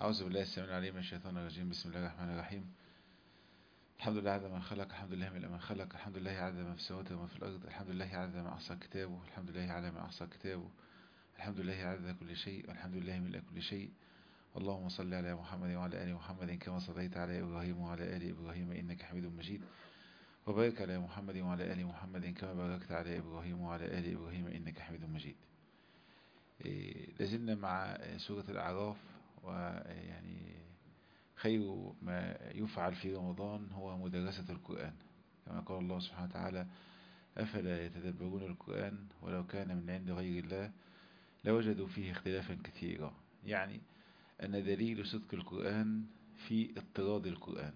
أعوذ بالله السميع العليم من الشيطان الرجيم بسم الله الرحمن الرحيم الحمد لله عدد ما خلق الحمد لله من ما خلق الحمد لله عدد ما في السماوات وما في الأرض الحمد لله عدد ما أحصى كتابه الحمد لله على ما أحصى كتابه الحمد لله عدد كل شيء والحمد لله ملء كل شيء اللهم صل على محمد وعلى آل محمد كما صليت على إبراهيم وعلى آل إبراهيم إنك حميد مجيد وبارك على محمد وعلى آل محمد كما باركت على إبراهيم وعلى آل إبراهيم إنك حميد مجيد لازلنا مع سورة الأعراف ويعني خير ما يفعل في رمضان هو مدرسة القرآن كما قال الله سبحانه وتعالى أفلا يتدبرون القرآن ولو كان من عند غير الله لوجدوا فيه اختلافا كثيرا يعني أن دليل صدق القرآن في اضطراد القرآن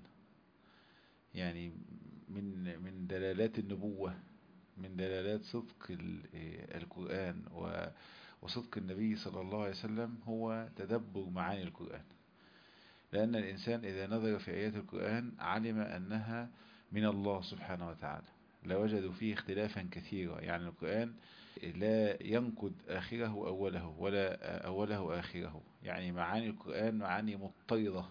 يعني من من دلالات النبوة من دلالات صدق القرآن وصدق النبي صلى الله عليه وسلم هو تدبر معاني القرآن لأن الإنسان إذا نظر في آيات القرآن علم أنها من الله سبحانه وتعالى لوجدوا فيه اختلافا كثيرا يعني القرآن لا ينقد آخره أوله ولا أوله آخره يعني معاني القرآن معاني مضطردة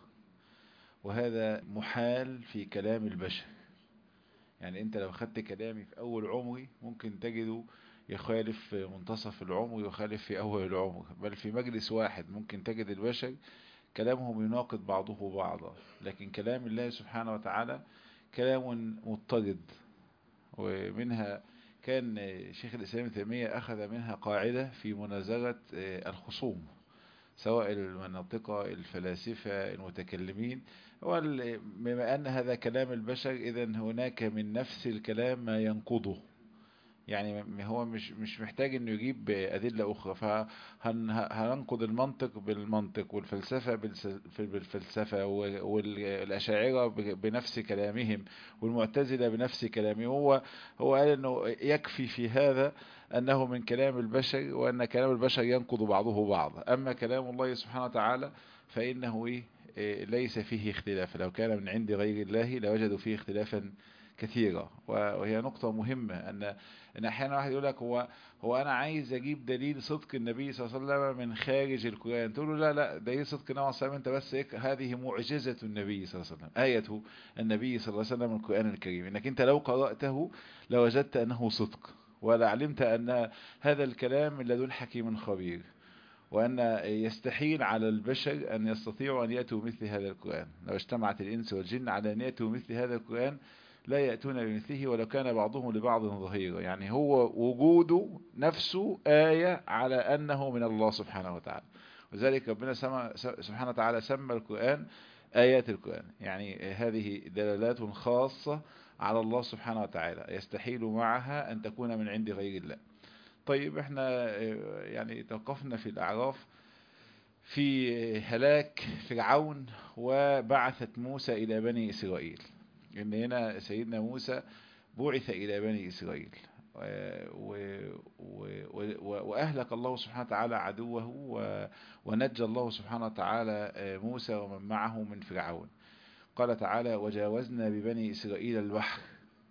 وهذا محال في كلام البشر يعني انت لو خدت كلامي في أول عمري ممكن تجده يخالف في منتصف العمر ويخالف في أول العمر بل في مجلس واحد ممكن تجد البشر كلامهم يناقض بعضه بعضا لكن كلام الله سبحانه وتعالى كلام مضطرد ومنها كان شيخ الإسلام تيمية أخذ منها قاعدة في مناظرة الخصوم سواء المناطقة الفلاسفة المتكلمين بما أن هذا كلام البشر إذا هناك من نفس الكلام ما ينقضه يعني هو مش مش محتاج انه يجيب ادله اخرى فهننقض المنطق بالمنطق والفلسفه بالفلسفه والاشاعره بنفس كلامهم والمعتزله بنفس كلامهم هو هو قال انه يكفي في هذا انه من كلام البشر وان كلام البشر ينقض بعضه بعضا اما كلام الله سبحانه وتعالى فانه ايه ليس فيه اختلاف لو كان من عند غير الله لوجدوا فيه اختلافا كثيرة وهي نقطة مهمة أن أن أحيانا واحد يقول لك هو هو أنا عايز أجيب دليل صدق النبي صلى الله عليه وسلم من خارج القرآن تقول له لا لا دليل صدق النبي صلى الله عليه وسلم أنت بس إيه هذه معجزة النبي صلى الله عليه وسلم آية النبي صلى الله عليه وسلم من القرآن الكريم إنك أنت لو قرأته لوجدت أنه صدق ولا علمت أن هذا الكلام من لدن حكيم خبير وأن يستحيل على البشر أن يستطيعوا أن يأتوا مثل هذا القرآن لو اجتمعت الإنس والجن على أن يأتوا مثل هذا القرآن لا يأتون بمثله ولو كان بعضهم لبعض ظهيرا يعني هو وجوده نفسه آية على أنه من الله سبحانه وتعالى وذلك ربنا سبحانه وتعالى سمى القرآن آيات القرآن يعني هذه دلالات خاصة على الله سبحانه وتعالى يستحيل معها أن تكون من عند غير الله طيب احنا يعني توقفنا في الأعراف في هلاك فرعون وبعثت موسى إلى بني إسرائيل ان هنا سيدنا موسى بعث الى بني اسرائيل و و و واهلك الله سبحانه وتعالى عدوه ونجى الله سبحانه وتعالى موسى ومن معه من فرعون قال تعالى وجاوزنا ببني اسرائيل البحر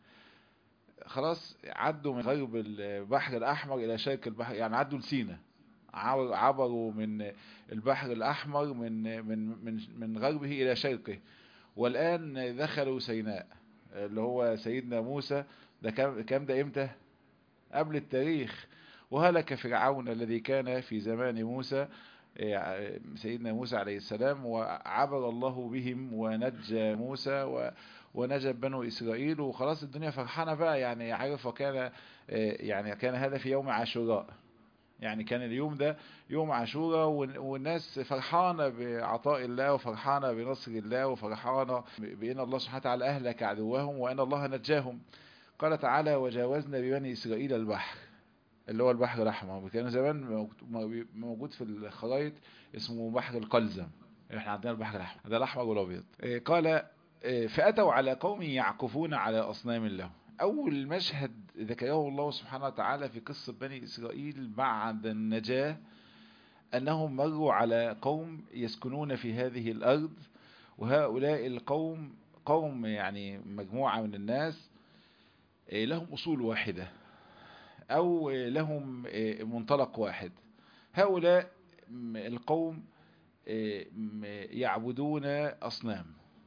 خلاص عدوا من غرب البحر الاحمر الى شرق البحر يعني عدوا لسينا عبروا من البحر الاحمر من من من من غربه الى شرقه والآن دخلوا سيناء اللي هو سيدنا موسى ده كام ده امتى قبل التاريخ وهلك فرعون الذي كان في زمان موسى سيدنا موسى عليه السلام وعبر الله بهم ونجى موسى ونجى بنو إسرائيل وخلاص الدنيا فرحانة بقى يعني عارف وكان يعني كان هذا في يوم عاشوراء يعني كان اليوم ده يوم عاشوراء والناس فرحانة بعطاء الله وفرحانة بنصر الله وفرحانة بأن الله سبحانه وتعالى أهلك عدوهم وأن الله نجاهم قال تعالى وجاوزنا ببني إسرائيل البحر اللي هو البحر الأحمر كان زمان موجود في الخرائط اسمه بحر القلزم احنا عندنا البحر الأحمر ده الأحمر والأبيض قال فأتوا على قوم يعكفون على أصنام لهم أول مشهد ذكره الله سبحانه وتعالى في قصة بني إسرائيل بعد النجاة أنهم مروا على قوم يسكنون في هذه الأرض وهؤلاء القوم قوم يعني مجموعة من الناس لهم أصول واحدة أو لهم منطلق واحد هؤلاء القوم يعبدون أصنام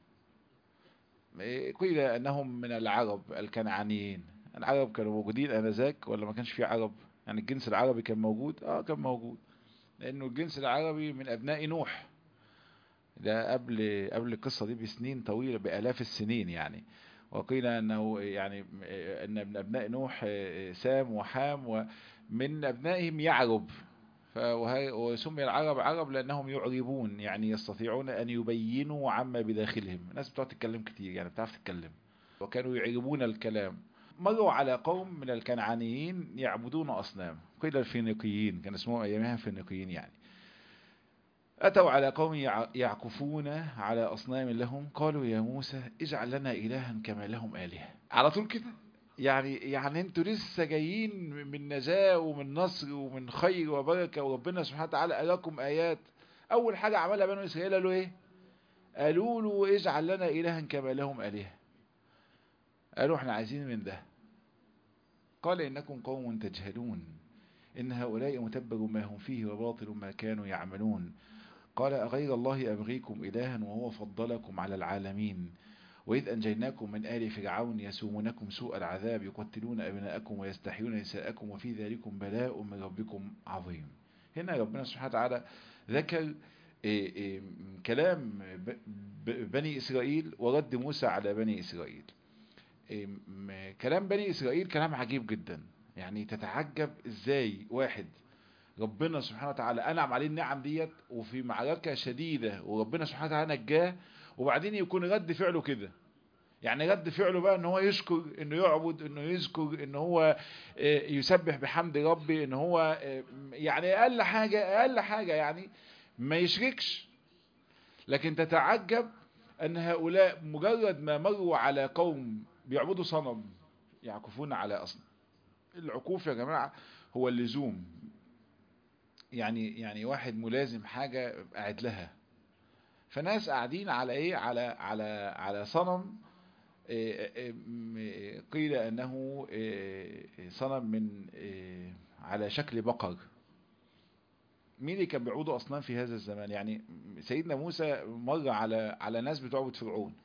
قيل أنهم من العرب الكنعانيين العرب كانوا موجودين آنذاك ولا ما كانش في عرب يعني الجنس العربي كان موجود اه كان موجود لأنه الجنس العربي من أبناء نوح ده قبل قبل القصة دي بسنين طويلة بآلاف السنين يعني وقيل أنه يعني أن من أبناء نوح سام وحام ومن أبنائهم يعرب وسمي العرب عرب لأنهم يعربون يعني يستطيعون أن يبينوا عما بداخلهم الناس بتقعد تتكلم كتير يعني بتعرف تتكلم وكانوا يعربون الكلام مروا على قوم من الكنعانيين يعبدون أصنام قيل الفينيقيين كان اسمهم أيامها الفينيقيين يعني أتوا على قوم يعكفون على أصنام لهم قالوا يا موسى اجعل لنا إلها كما لهم آلهة على طول كده يعني يعني انتوا لسه جايين من نجاة ومن نصر ومن خير وبركة وربنا سبحانه وتعالى أراكم آيات أول حاجة عملها بنو إسرائيل قالوا إيه قالوا له اجعل لنا إلها كما لهم آلهة قالوا احنا عايزين من ده قال إنكم قوم تجهلون إن هؤلاء متبر ما هم فيه وباطل ما كانوا يعملون قال أغير الله أبغيكم إلها وهو فضلكم على العالمين وإذ أنجيناكم من آل فرعون يسومونكم سوء العذاب يقتلون أبناءكم ويستحيون نساءكم وفي ذلكم بلاء من ربكم عظيم هنا ربنا سبحانه وتعالى ذكر إيه إيه كلام بني إسرائيل ورد موسى على بني إسرائيل إيه كلام بني إسرائيل كلام عجيب جدا يعني تتعجب إزاي واحد ربنا سبحانه وتعالى أنعم عليه النعم ديت وفي معركة شديدة وربنا سبحانه وتعالى نجاه وبعدين يكون رد فعله كده يعني رد فعله بقى ان هو يشكر انه يعبد انه يذكر ان هو يسبح بحمد ربي ان هو يعني اقل حاجة اقل حاجة يعني ما يشركش لكن تتعجب ان هؤلاء مجرد ما مروا على قوم بيعبدوا صنم يعكفون على اصنام العكوف يا جماعة هو اللزوم يعني يعني واحد ملازم حاجة قاعد لها فناس قاعدين على ايه على على على صنم قيل انه صنم من على شكل بقر مين اللي كان بيعبدوا اصنام في هذا الزمان يعني سيدنا موسى مر على على ناس بتعبد فرعون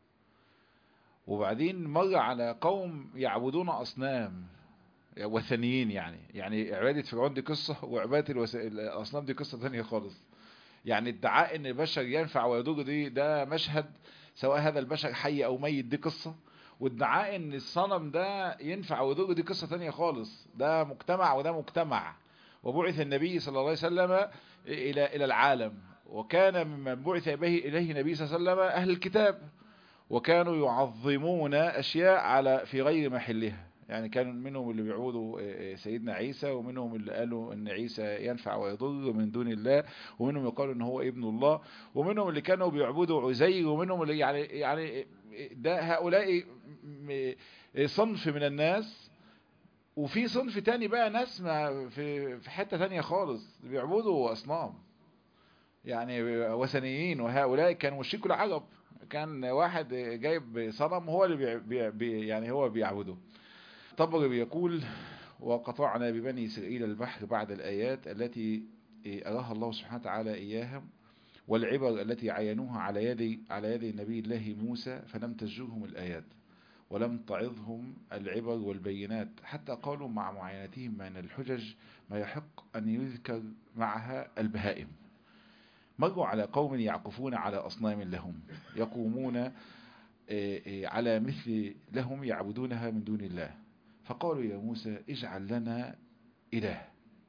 وبعدين مر على قوم يعبدون اصنام وثنيين يعني يعني عبادة فرعون دي قصة وعبادة الوس... الاصنام دي قصة ثانية خالص يعني ادعاء ان البشر ينفع ويضر دي ده مشهد سواء هذا البشر حي او ميت دي قصة وادعاء ان الصنم ده ينفع ويضر دي قصة تانية خالص ده مجتمع وده مجتمع وبعث النبي صلى الله عليه وسلم الى الى العالم وكان ممن بعث به اليه النبي صلى الله عليه وسلم اهل الكتاب وكانوا يعظمون اشياء على في غير محلها يعني كان منهم اللي بيعبدوا سيدنا عيسى ومنهم اللي قالوا ان عيسى ينفع ويضر من دون الله ومنهم يقالوا ان هو ابن الله ومنهم اللي كانوا بيعبدوا عزير ومنهم اللي يعني يعني ده هؤلاء صنف من الناس وفي صنف تاني بقى ناس ما في في حتة تانية خالص بيعبدوا اصنام يعني وثنيين وهؤلاء كانوا مشركوا العرب كان واحد جايب صنم هو اللي بي بي يعني هو بيعبده طبري بيقول وقطعنا ببني إسرائيل البحر بعد الآيات التي أراها الله سبحانه وتعالى إياها والعبر التي عينوها على يد على يد نبي الله موسى فلم تزجرهم الآيات ولم تعظهم العبر والبينات حتى قالوا مع معاينتهم من الحجج ما يحق أن يذكر معها البهائم مروا على قوم يعكفون على أصنام لهم يقومون على مثل لهم يعبدونها من دون الله فقالوا يا موسى اجعل لنا إله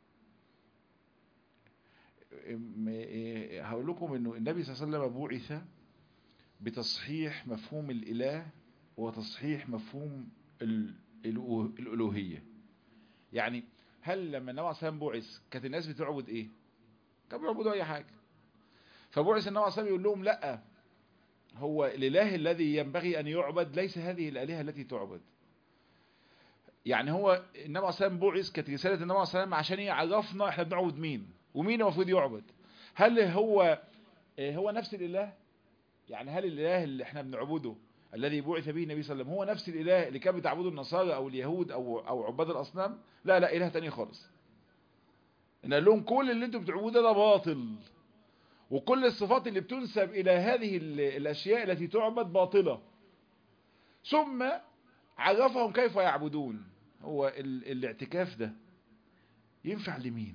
هقول لكم انه النبي صلى الله عليه وسلم بعث بتصحيح مفهوم الاله وتصحيح مفهوم الالوهيه يعني هل لما النبي صلى الله عليه وسلم بعث كانت الناس بتعبد ايه كانوا بيعبدوا اي حاجه فبعث النبي صلى الله عليه وسلم يقول لهم لا هو الاله الذي ينبغي ان يعبد ليس هذه الالهه التي تعبد يعني هو النبي صلى الله عليه وسلم بعث كانت رساله النبي صلى الله عليه وسلم عشان يعرفنا احنا بنعبد مين ومين المفروض يعبد هل هو هو نفس الاله يعني هل الاله اللي احنا بنعبده الذي بعث به النبي صلى الله عليه وسلم هو نفس الاله اللي كان بتعبده النصارى او اليهود او او عباد الاصنام لا لا اله تاني خالص ان قال لهم كل اللي انتوا بتعبدوه ده باطل وكل الصفات اللي بتنسب إلى هذه الأشياء التي تعبد باطلة ثم عرفهم كيف يعبدون هو الاعتكاف ده ينفع لمين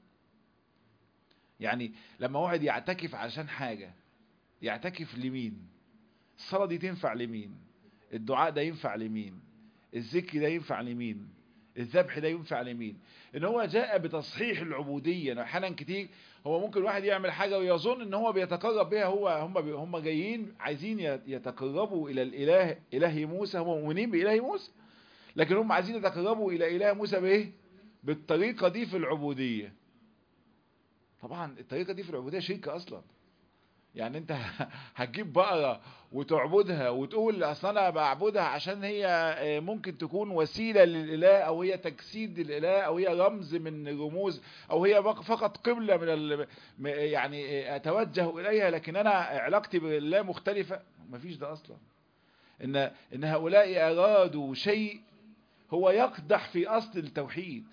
يعني لما واحد يعتكف عشان حاجة يعتكف لمين الصلاة دي تنفع لمين الدعاء ده ينفع لمين الذكر ده ينفع لمين الذبح ده ينفع لمين ان هو جاء بتصحيح العبودية احيانا كتير هو ممكن واحد يعمل حاجة ويظن ان هو بيتقرب بها هو هم هم جايين عايزين يتقربوا الى الاله اله موسى هم مؤمنين باله موسى لكن هم عايزين يتقربوا الى اله موسى بايه بالطريقة دي في العبودية طبعا الطريقة دي في العبودية شرك اصلا يعني انت هتجيب بقرة وتعبدها وتقول اصل انا بعبدها عشان هي ممكن تكون وسيلة للاله او هي تجسيد للاله او هي رمز من الرموز او هي فقط قبلة من ال... يعني اتوجه اليها لكن انا علاقتي بالله مختلفة مفيش ده اصلا ان ان هؤلاء ارادوا شيء هو يقدح في اصل التوحيد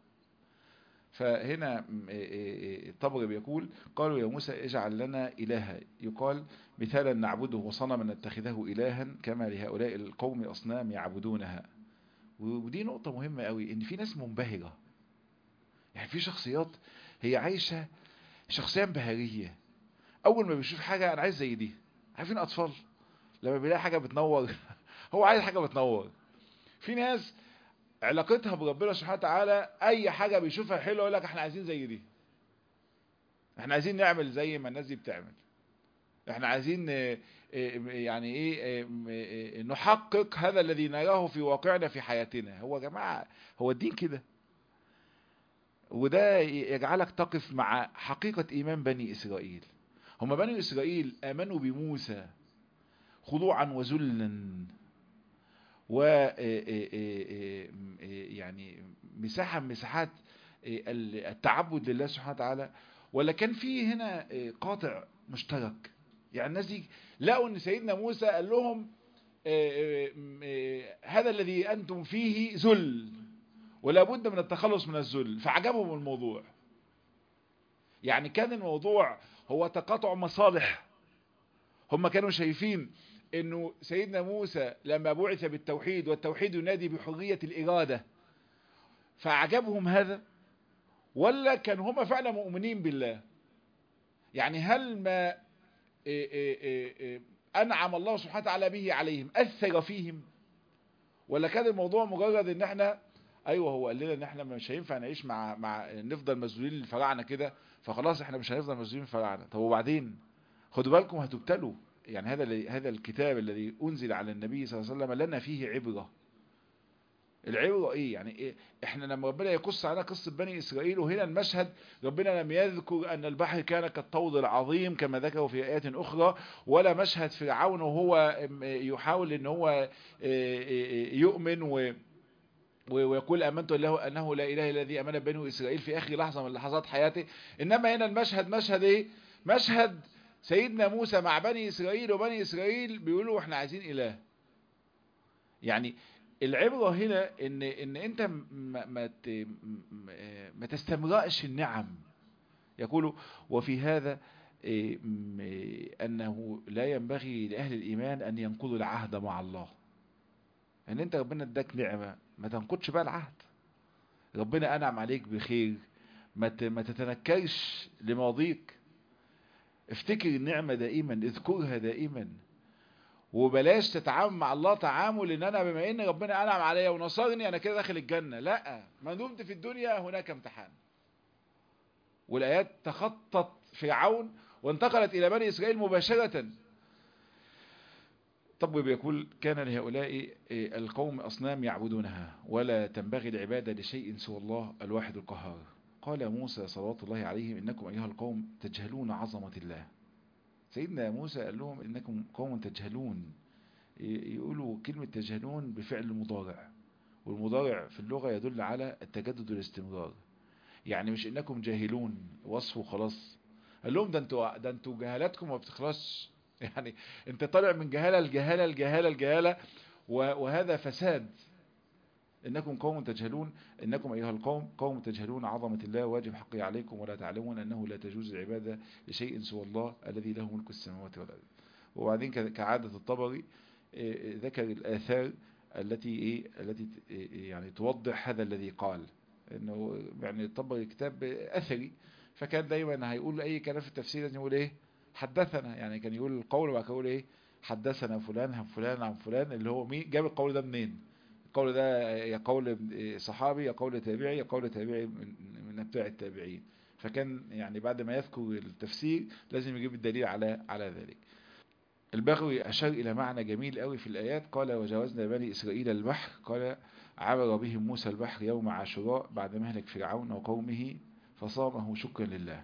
فهنا الطبري بيقول قالوا يا موسى اجعل لنا إلها يقال مثالا نعبده وصنما نتخذه إلها كما لهؤلاء القوم أصنام يعبدونها ودي نقطة مهمة قوي ان في ناس منبهرة يعني في شخصيات هي عايشة شخصية انبهارية اول ما بيشوف حاجة انا عايز زي دي عارفين اطفال لما بيلاقي حاجة بتنور هو عايز حاجة بتنور في ناس علاقتها بربنا سبحانه وتعالى اي حاجة بيشوفها حلوة يقول لك احنا عايزين زي دي احنا عايزين نعمل زي ما الناس دي بتعمل احنا عايزين يعني ايه نحقق هذا الذي نراه في واقعنا في حياتنا هو يا جماعة هو الدين كده وده يجعلك تقف مع حقيقة ايمان بني اسرائيل هم بني اسرائيل امنوا بموسى خضوعا وذلا و يعني مساحة من مساحات التعبد لله سبحانه وتعالى ولا كان في هنا قاطع مشترك يعني الناس دي لقوا ان سيدنا موسى قال لهم هذا الذي انتم فيه ذل ولا بد من التخلص من الذل فعجبهم الموضوع يعني كان الموضوع هو تقاطع مصالح هم كانوا شايفين انه سيدنا موسى لما بعث بالتوحيد والتوحيد ينادي بحرية الإرادة فأعجبهم هذا ولا كان هم فعلا مؤمنين بالله يعني هل ما إيه إيه إيه أنعم الله سبحانه وتعالى به عليهم أثر فيهم ولا كان الموضوع مجرد ان احنا ايوه هو قال لنا ان احنا مش هينفع نعيش مع مع نفضل مسؤولين للفراعنه كده فخلاص احنا مش هنفضل مسؤولين للفراعنه طب وبعدين خدوا بالكم هتبتلوا يعني هذا هذا الكتاب الذي أنزل على النبي صلى الله عليه وسلم لنا فيه عبرة العبرة ايه يعني إيه؟ احنا لما ربنا يقص علينا قصة بني اسرائيل وهنا المشهد ربنا لم يذكر ان البحر كان كالطود العظيم كما ذكروا في ايات اخرى ولا مشهد فرعون وهو يحاول ان هو يؤمن و ويقول امنت له انه لا اله الا الذي امن بني اسرائيل في اخر لحظة من لحظات حياته انما هنا المشهد مشهد ايه مشهد سيدنا موسى مع بني اسرائيل وبني اسرائيل بيقولوا احنا عايزين اله يعني العبرة هنا ان ان انت ما ما, ما تستمرأش النعم يقول وفي هذا انه لا ينبغي لاهل الايمان ان ينقضوا العهد مع الله ان انت ربنا اداك نعمة ما تنقضش بقى العهد ربنا انعم عليك بخير ما ما تتنكرش لماضيك افتكر النعمة دائما اذكرها دائما وبلاش تتعامل مع الله تعامل ان انا بما ان ربنا انعم عليا ونصرني انا كده داخل الجنة لا ما دمت في الدنيا هناك امتحان والايات تخطت فرعون وانتقلت الى بني اسرائيل مباشرة طب بيقول كان لهؤلاء القوم اصنام يعبدونها ولا تنبغي العبادة لشيء سوى الله الواحد القهار قال موسى صلوات الله عليهم إنكم أيها القوم تجهلون عظمة الله سيدنا موسى قال لهم إنكم قوم تجهلون يقولوا كلمة تجهلون بفعل المضارع والمضارع في اللغة يدل على التجدد والاستمرار يعني مش إنكم جاهلون وصفه خلاص قال لهم ده انتوا ده انتوا جهالاتكم ما بتخلصش يعني انت طالع من جهالة لجهالة لجهالة لجهالة وهذا فساد إنكم قوم تجهلون إنكم أيها القوم قوم تجهلون عظمة الله واجب حقه عليكم ولا تعلمون أنه لا تجوز العبادة لشيء سوى الله الذي له ملك السماوات والأرض وبعدين كعادة الطبري ذكر الآثار التي إيه التي يعني توضح هذا الذي قال إنه يعني الطبري كتاب أثري فكان دايما هيقول أي كلام في التفسير لازم يقول إيه حدثنا يعني كان يقول القول وبعد كده يقول إيه حدثنا فلان عن فلان عن فلان اللي هو مين جاب القول ده منين القول ده يا قول صحابي يا قول تابعي يا قول تابعي من, من اتباع التابعين فكان يعني بعد ما يذكر التفسير لازم يجيب الدليل على على ذلك البغوي أشار إلى معنى جميل قوي في الآيات قال وجاوزنا بني إسرائيل البحر قال عبر بهم موسى البحر يوم عاشوراء بعد مهلك فرعون وقومه فصامه شكرا لله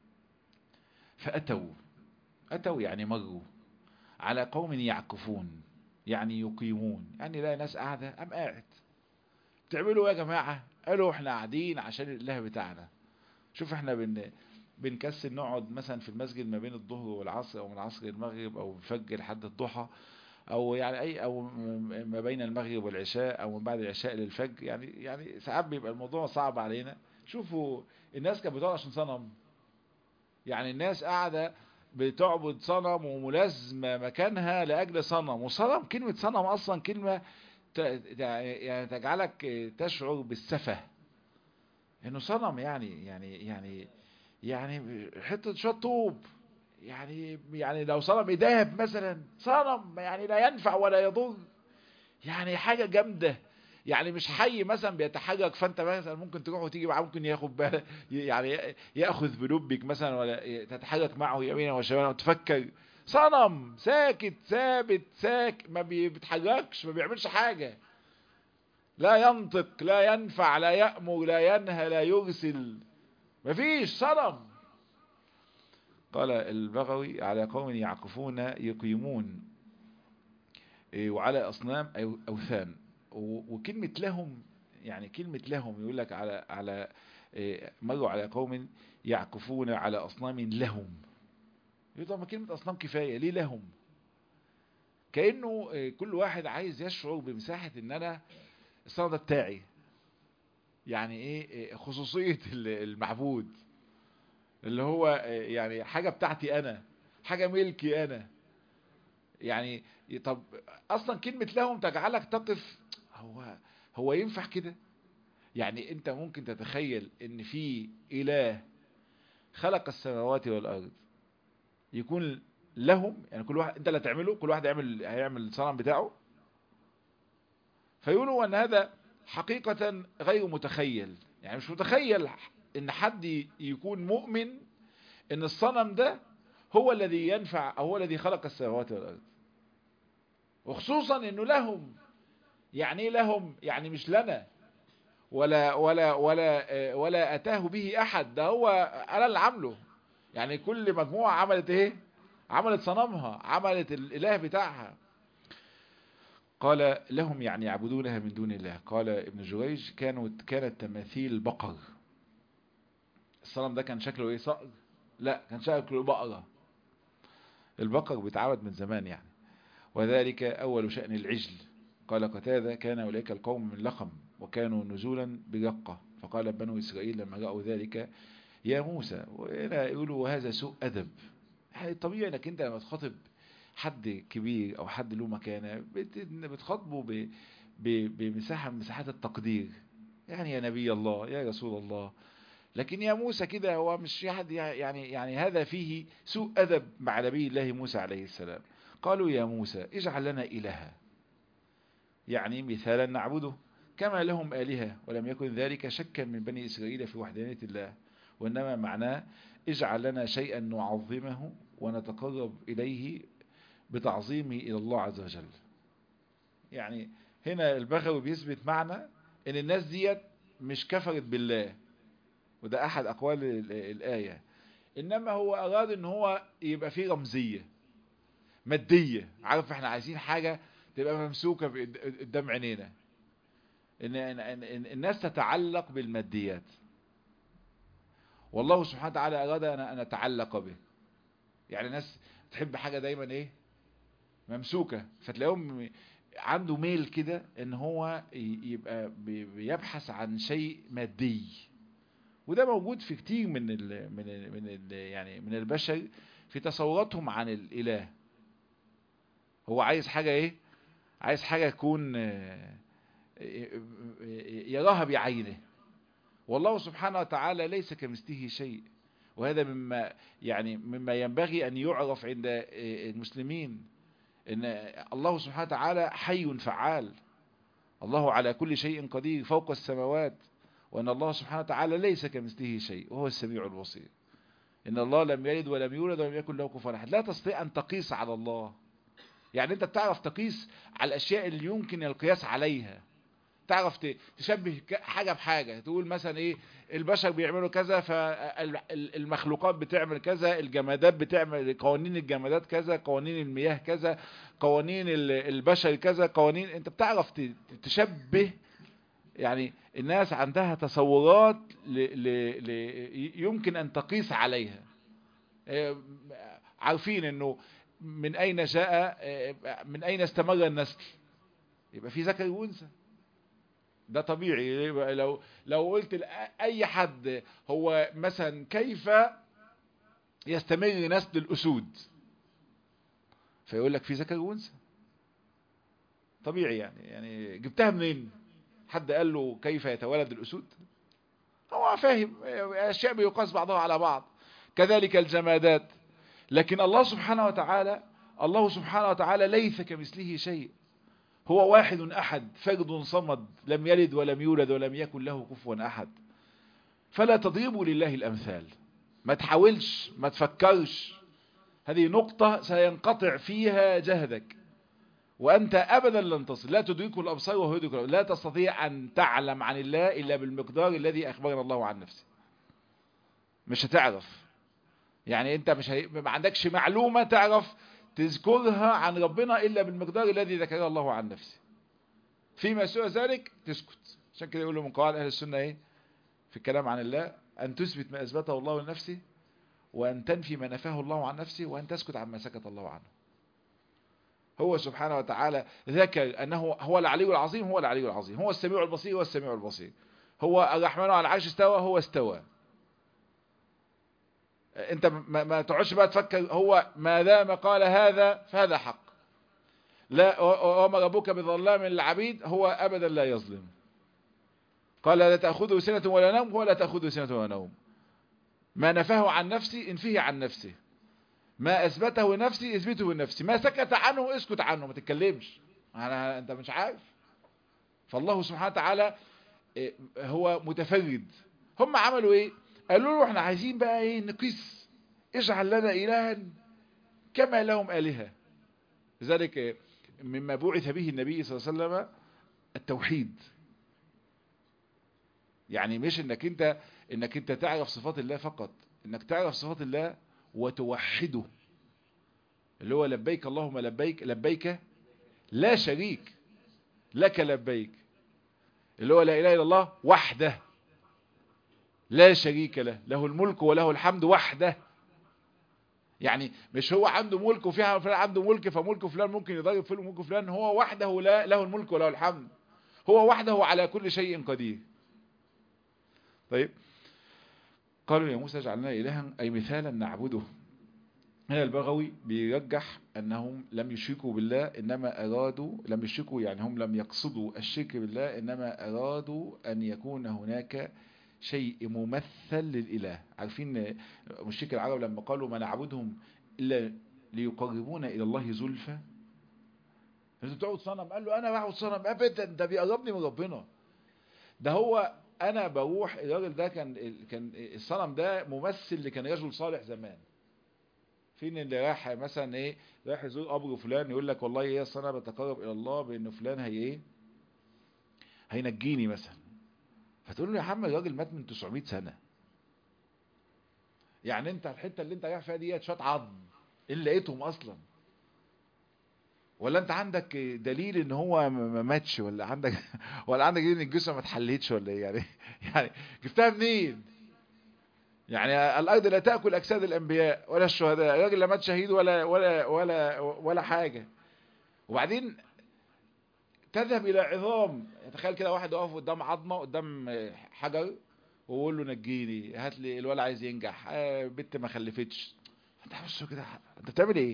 فأتوا أتوا يعني مروا على قوم يعكفون يعني يقيمون يعني لا ناس قاعدة أم قاعد بتعملوا يا جماعة قالوا احنا قاعدين عشان الإله بتاعنا شوف احنا بن بنكسل نقعد مثلا في المسجد ما بين الظهر والعصر او من العصر للمغرب او الفجر لحد الضحى او يعني اي او ما بين المغرب والعشاء او من بعد العشاء للفجر يعني يعني ساعات بيبقى الموضوع صعب علينا شوفوا الناس كانت بتقعد عشان صنم يعني الناس قاعده بتعبد صنم وملازمه مكانها لاجل صنم وصنم كلمه صنم اصلا كلمه يعني تجعلك تشعر بالسفه انه صنم يعني يعني يعني يعني حته شويه طوب يعني يعني لو صنم ذهب مثلا صنم يعني لا ينفع ولا يضر يعني حاجه جامده يعني مش حي مثلا بيتحرك فانت مثلا ممكن تروح وتيجي معاه ممكن ياخد بال يعني ياخذ بلبك مثلا ولا تتحرك معه يمينا وشمالا وتفكر صنم ساكت ثابت ساك ما بيتحركش ما بيعملش حاجه لا ينطق لا ينفع لا يأمر لا ينهى لا يرسل مفيش صنم قال البغوي على قوم يعكفون يقيمون وعلى أصنام أو أوثان وكلمة لهم يعني كلمة لهم يقول لك على على مروا على قوم يعكفون على أصنام لهم يقول ما كلمة أصنام كفاية ليه لهم كأنه كل واحد عايز يشعر بمساحة ان انا الصنم ده بتاعي يعني ايه خصوصية المعبود اللي هو يعني حاجة بتاعتي انا حاجة ملكي انا يعني طب اصلا كلمة لهم تجعلك تقف هو هو ينفع كده يعني انت ممكن تتخيل ان في اله خلق السماوات والارض يكون لهم يعني كل واحد انت اللي هتعمله كل واحد هيعمل هيعمل الصنم بتاعه فيقولوا ان هذا حقيقة غير متخيل يعني مش متخيل ان حد يكون مؤمن ان الصنم ده هو الذي ينفع او هو الذي خلق السماوات والارض وخصوصا انه لهم يعني ايه لهم يعني مش لنا ولا ولا ولا ولا اتاه به احد ده هو انا اللي عامله يعني كل مجموعة عملت ايه عملت صنمها عملت الاله بتاعها قال لهم يعني يعبدونها من دون الله قال ابن جريج كانوا كانت تماثيل بقر الصنم ده كان شكله ايه صقر لا كان شكله بقرة البقر بيتعبد من زمان يعني وذلك اول شأن العجل قال قتادة كان أولئك القوم من لخم وكانوا نزولا برقة فقال بنو إسرائيل لما رأوا ذلك يا موسى وهنا يقولوا هذا سوء أدب يعني طبيعي انك انت لما تخاطب حد كبير او حد له مكانه بتخاطبه بمساحة من مساحات التقدير يعني يا نبي الله يا رسول الله لكن يا موسى كده هو مش حد يعني يعني هذا فيه سوء أدب مع نبي الله موسى عليه السلام قالوا يا موسى اجعل لنا إلها يعني مثالا نعبده كما لهم آلهة ولم يكن ذلك شكا من بني إسرائيل في وحدانية الله وإنما معناه اجعل لنا شيئا نعظمه ونتقرب إليه بتعظيمه إلى الله عز وجل يعني هنا البغوي بيثبت معنى ان الناس ديت مش كفرت بالله وده احد اقوال الآية انما هو اراد ان هو يبقى فيه رمزية مادية عارف احنا عايزين حاجة تبقى ممسوكة قدام عينينا ان الناس تتعلق بالماديات والله سبحانه وتعالى اراد ان نتعلق به يعني الناس تحب حاجة دايما ايه ممسوكة فتلاقيهم عنده ميل كده ان هو يبقى بيبحث عن شيء مادي وده موجود في كتير من ال من ال من ال يعني من البشر في تصوراتهم عن الاله هو عايز حاجة ايه عايز حاجة يكون يراها بعينه والله سبحانه وتعالى ليس كمثله شيء وهذا مما يعني مما ينبغي ان يعرف عند المسلمين ان الله سبحانه وتعالى حي فعال الله على كل شيء قدير فوق السماوات وان الله سبحانه وتعالى ليس كمثله شيء وهو السميع البصير ان الله لم يلد ولم يولد ولم يكن له كفوا احد لا تستطيع ان تقيس على الله يعني انت بتعرف تقيس على الاشياء اللي يمكن القياس عليها تعرف تشبه حاجة بحاجة تقول مثلا ايه البشر بيعملوا كذا فالمخلوقات بتعمل كذا الجمادات بتعمل قوانين الجمادات كذا قوانين المياه كذا قوانين البشر كذا قوانين انت بتعرف تشبه يعني الناس عندها تصورات ل... ل... ل... يمكن ان تقيس عليها عارفين انه من اين جاء من اين استمر النسل يبقى في ذكر وانثى ده طبيعي لو لو قلت لاي حد هو مثلا كيف يستمر نسل الاسود فيقول لك في ذكر وانثى طبيعي يعني يعني جبتها منين حد قال له كيف يتولد الاسود هو فاهم اشياء بيقاس بعضها على بعض كذلك الجمادات لكن الله سبحانه وتعالى الله سبحانه وتعالى ليس كمثله شيء هو واحد أحد فرد صمد لم يلد ولم يولد ولم يكن له كفوا أحد فلا تضربوا لله الأمثال ما تحاولش ما تفكرش هذه نقطة سينقطع فيها جهدك وأنت أبدا لن تصل لا تدرك الأبصار وهو يدرك لا تستطيع أن تعلم عن الله إلا بالمقدار الذي أخبرنا الله عن نفسه مش هتعرف يعني أنت مش هي... ما عندكش معلومة تعرف تذكرها عن ربنا إلا بالمقدار الذي ذكره الله عن نفسه فيما سوى ذلك تسكت عشان كده يقولوا من قواعد أهل السنة إيه في الكلام عن الله أن تثبت ما أثبته الله لنفسه وأن تنفي ما نفاه الله عن نفسه وأن تسكت عما سكت الله عنه هو سبحانه وتعالى ذكر أنه هو العلي العظيم هو العلي العظيم هو السميع البصير هو السميع البصير هو الرحمن على العرش استوى هو استوى انت ما, ما تقعدش بقى تفكر هو ما دام قال هذا فهذا حق لا وما ربك بظلام للعبيد هو ابدا لا يظلم قال لا تأخذه سنة ولا نوم ولا تأخذه سنة ولا نوم ما نفاه عن نفسي انفيه عن نفسه ما اثبته لنفسي اثبته لنفسي ما سكت عنه اسكت عنه ما تتكلمش أنا انت مش عارف فالله سبحانه وتعالى هو متفرد هم عملوا ايه قالوا له احنا عايزين بقى ايه نقيس اجعل لنا الها كما لهم الهه لذلك مما بعث به النبي صلى الله عليه وسلم التوحيد يعني مش انك انت انك انت تعرف صفات الله فقط انك تعرف صفات الله وتوحده اللي هو لبيك اللهم لبيك لبيك لا شريك لك لبيك اللي هو لا اله الا الله وحده لا شريك له له الملك وله الحمد وحده يعني مش هو عنده ملك وفي فلان عنده ملك فملك فلان ممكن يضرب في ملك فلان هو وحده لا له الملك وله الحمد هو وحده على كل شيء قدير طيب قالوا يا موسى اجعلنا إلها أي مثالا نعبده هنا البغوي بيرجح أنهم لم يشركوا بالله إنما أرادوا لم يشركوا يعني هم لم يقصدوا الشرك بالله إنما أرادوا أن يكون هناك شيء ممثل للإله عارفين مشرك العرب لما قالوا ما نعبدهم إلا ليقربونا إلى الله زلفى انت بتعبد صنم قال له انا بعبد صنم ابدا ده بيقربني من ربنا ده هو انا بروح الراجل ده كان كان الصنم ده ممثل اللي كان رجل صالح زمان فين اللي راح مثلا ايه راح يزور قبر فلان يقول لك والله ايه انا بتقرب الى الله بان فلان هي ايه هينجيني مثلا فتقول له يا عم الراجل مات من 900 سنه يعني انت الحته اللي انت رايح فيها ديت شويه عظم ايه اللي لقيتهم اصلا ولا انت عندك دليل ان هو ما ماتش ولا عندك ولا عندك دليل ان الجثه ما اتحلتش ولا ايه يعني يعني جبتها منين يعني الارض لا تاكل اجساد الانبياء ولا الشهداء الراجل لا مات شهيد ولا ولا ولا ولا حاجه وبعدين تذهب الى عظام تخيل كده واحد واقف قدام عظمه قدام حجر ويقول له نجيني هات لي الولد عايز ينجح آه بنت ما خلفتش انت بص كده انت بتعمل ايه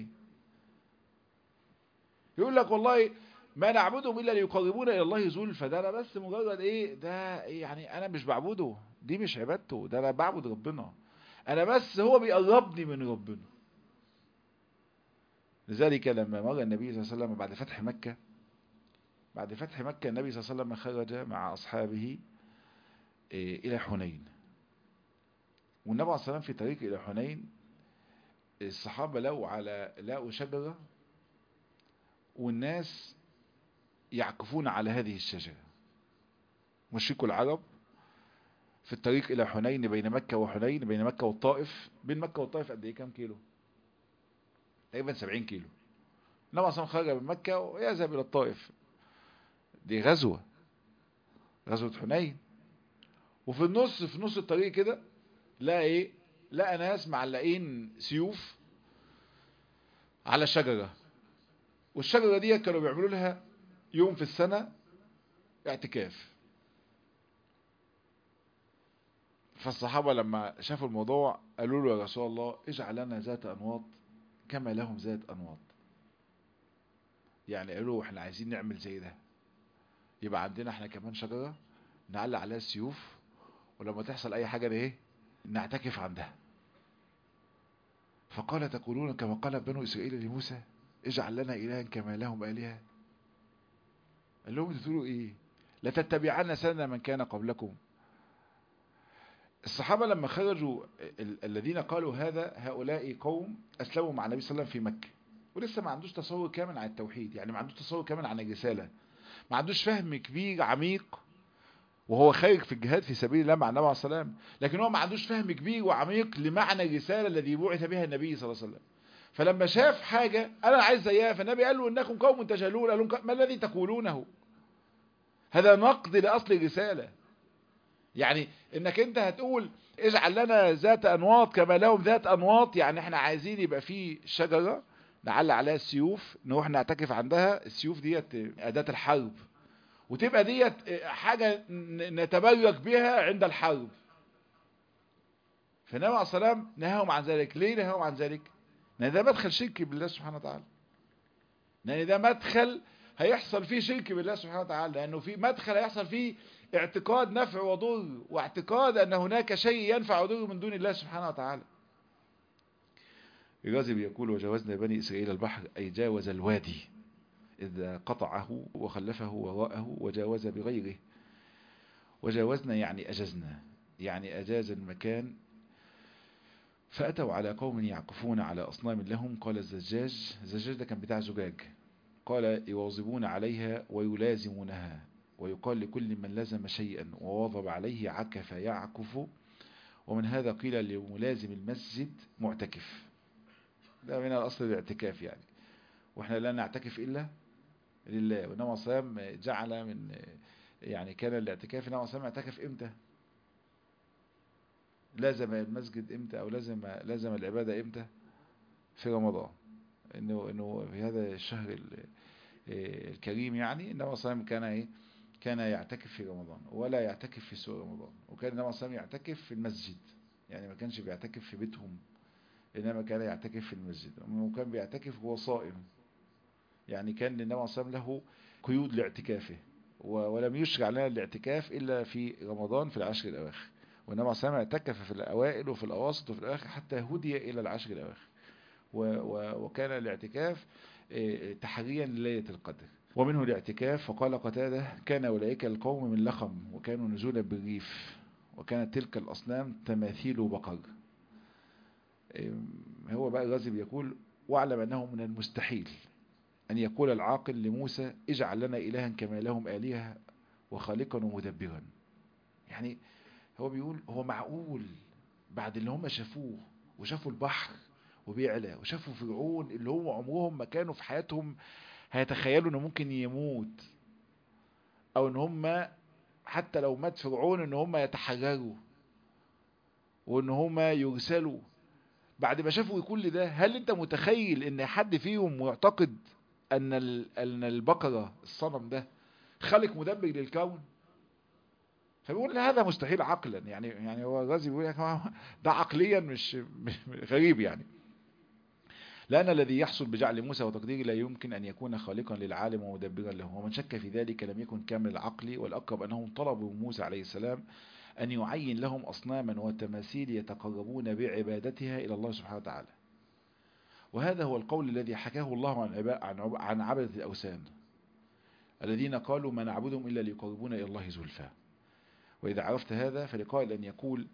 يقول لك والله ما نعبدهم الا ليقربونا الى الله زلفى ده انا بس مجرد ايه ده يعني انا مش بعبده دي مش عبادته ده انا بعبد ربنا انا بس هو بيقربني من ربنا لذلك لما مر النبي صلى الله عليه وسلم بعد فتح مكة بعد فتح مكة النبي صلى الله عليه وسلم خرج مع أصحابه إلى حنين والنبي عليه الصلاة والسلام في طريق إلى حنين الصحابة لقوا على لقوا شجرة والناس يعكفون على هذه الشجرة مشركوا العرب في الطريق إلى حنين بين مكة وحنين بين مكة والطائف بين مكة والطائف قد إيه كام كيلو تقريبا 70 كيلو النبي صلى الله عليه وسلم خرج من مكة ويذهب إلى الطائف دي غزوة غزوة حنين وفي النص في نص الطريق كده لقى ايه لقى ناس معلقين سيوف على شجرة والشجرة دي كانوا بيعملوا لها يوم في السنة اعتكاف فالصحابة لما شافوا الموضوع قالوا له يا رسول الله اجعل لنا ذات انواط كما لهم ذات انواط يعني قالوا احنا عايزين نعمل زي ده يبقى عندنا احنا كمان شجرة نعلق عليها السيوف ولما تحصل اي حاجة ايه نعتكف عندها فقال تقولون كما قال بنو اسرائيل لموسى اجعل لنا الها كما لهم الهه قال لهم تقولوا ايه لا تتبعن سنة من كان قبلكم الصحابة لما خرجوا الذين قالوا هذا هؤلاء قوم أسلموا مع النبي صلى الله عليه وسلم في مكة ولسه ما عندوش تصور كامل عن التوحيد يعني ما عندوش تصور كامل عن الرسالة ما عندوش فهم كبير عميق وهو خارج في الجهاد في سبيل الله مع النبي عليه الصلاة والسلام لكن هو ما عندوش فهم كبير وعميق لمعنى الرسالة الذي بعث بها النبي صلى الله عليه وسلم فلما شاف حاجة أنا عايز زيها فالنبي قال له إنكم قوم تجهلون قال لهم ما الذي تقولونه هذا نقد لأصل الرسالة يعني انك انت هتقول اجعل لنا ذات انواط كما لهم ذات انواط يعني احنا عايزين يبقى في شجرة نعلق عليها السيوف نروح نعتكف عندها السيوف ديت اداة الحرب وتبقى ديت حاجة نتبرك بها عند الحرب فالنبي عليه الصلاة والسلام نهاهم عن ذلك ليه نهاهم عن ذلك لان ده مدخل شرك بالله سبحانه وتعالى لان ده مدخل هيحصل فيه شرك بالله سبحانه وتعالى لانه في مدخل هيحصل فيه اعتقاد نفع وضر واعتقاد ان هناك شيء ينفع وضر من دون الله سبحانه وتعالى الرازي يقول وجاوزنا بني اسرائيل البحر اي جاوز الوادي اذا قطعه وخلفه وراءه وجاوز بغيره وجاوزنا يعني اجزنا يعني اجاز المكان فاتوا على قوم يعكفون على اصنام لهم قال الزجاج الزجاج ده كان بتاع زجاج قال يواظبون عليها ويلازمونها ويقال لكل من لزم شيئا وواظب عليه عكف يعكف ومن هذا قيل لملازم المسجد معتكف ده من الأصل الاعتكاف يعني واحنا لا نعتكف إلا لله وإنما صيام جعل من يعني كان الاعتكاف إنما صيام اعتكف إمتى لازم المسجد إمتى أو لازم لازم العبادة إمتى في رمضان إنه إنه في هذا الشهر الكريم يعني إنما صيام كان إيه كان يعتكف في رمضان ولا يعتكف في سوء رمضان وكان النبي صلى الله عليه وسلم يعتكف في المسجد يعني ما كانش بيعتكف في بيتهم إنما كان يعتكف في المسجد وكان بيعتكف وهو صائم يعني كان النبي صلى الله عليه وسلم له قيود لاعتكافه ولم يشرع لنا الاعتكاف إلا في رمضان في العشر الأواخر والنبي صلى الله عليه وسلم اعتكف في الأوائل وفي الأواسط وفي الأواخر حتى هدي إلى العشر الأواخر وكان الاعتكاف تحريا لليلة القدر ومنه الاعتكاف فقال قتادة كان أولئك القوم من لخم وكانوا نزولا بالريف وكانت تلك الأصنام تماثيل بقر هو بقى الغازي بيقول واعلم أنه من المستحيل أن يقول العاقل لموسى اجعل لنا إلها كما لهم آلهة وخالقا ومدبرا يعني هو بيقول هو معقول بعد اللي هم شافوه وشافوا البحر وبيعلى وشافوا فرعون اللي هم عمرهم ما كانوا في حياتهم هيتخيلوا انه ممكن يموت او ان هم حتى لو مات فرعون ان هم يتحرروا وان هم يرسلوا بعد ما شافوا كل ده هل انت متخيل ان حد فيهم معتقد ان ان البقرة الصنم ده خالق مدبر للكون فبيقول هذا مستحيل عقلا يعني يعني هو الرازي بيقول ده عقليا مش, مش غريب يعني لأن الذي يحصل بجعل موسى وتقديره لا يمكن أن يكون خالقا للعالم ومدبرا له ومن شك في ذلك لم يكن كامل العقل والأقرب أنهم طلبوا موسى عليه السلام أن يعين لهم أصناما وتماثيل يتقربون بعبادتها إلى الله سبحانه وتعالى وهذا هو القول الذي حكاه الله عن عن عبدة الأوثان الذين قالوا ما نعبدهم إلا ليقربونا إلى الله زلفى وإذا عرفت هذا فلقائل أن يقول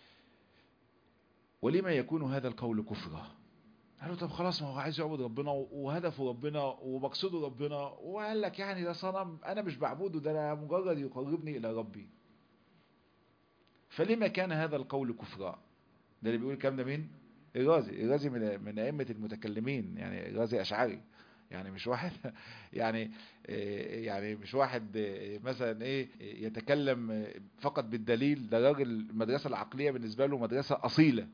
ولما يكون هذا القول كفرا قالوا طب خلاص ما هو عايز يعبد ربنا وهدفه ربنا ومقصده ربنا وقال لك يعني ده صنم انا مش بعبده ده انا مجرد يقربني الى ربي فلما كان هذا القول كفرا ده اللي بيقول الكلام ده مين الرازي الرازي من من ائمه المتكلمين يعني الرازي اشعري يعني مش واحد يعني يعني مش واحد مثلا ايه يتكلم فقط بالدليل ده راجل المدرسه العقليه بالنسبه له مدرسه اصيله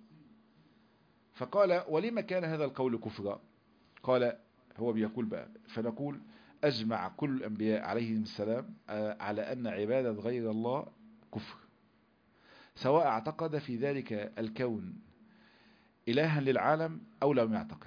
فقال ولما كان هذا القول كفرا قال هو بيقول بقى فنقول أجمع كل الأنبياء عليهم السلام على أن عبادة غير الله كفر سواء اعتقد في ذلك الكون إلها للعالم أو لم يعتقد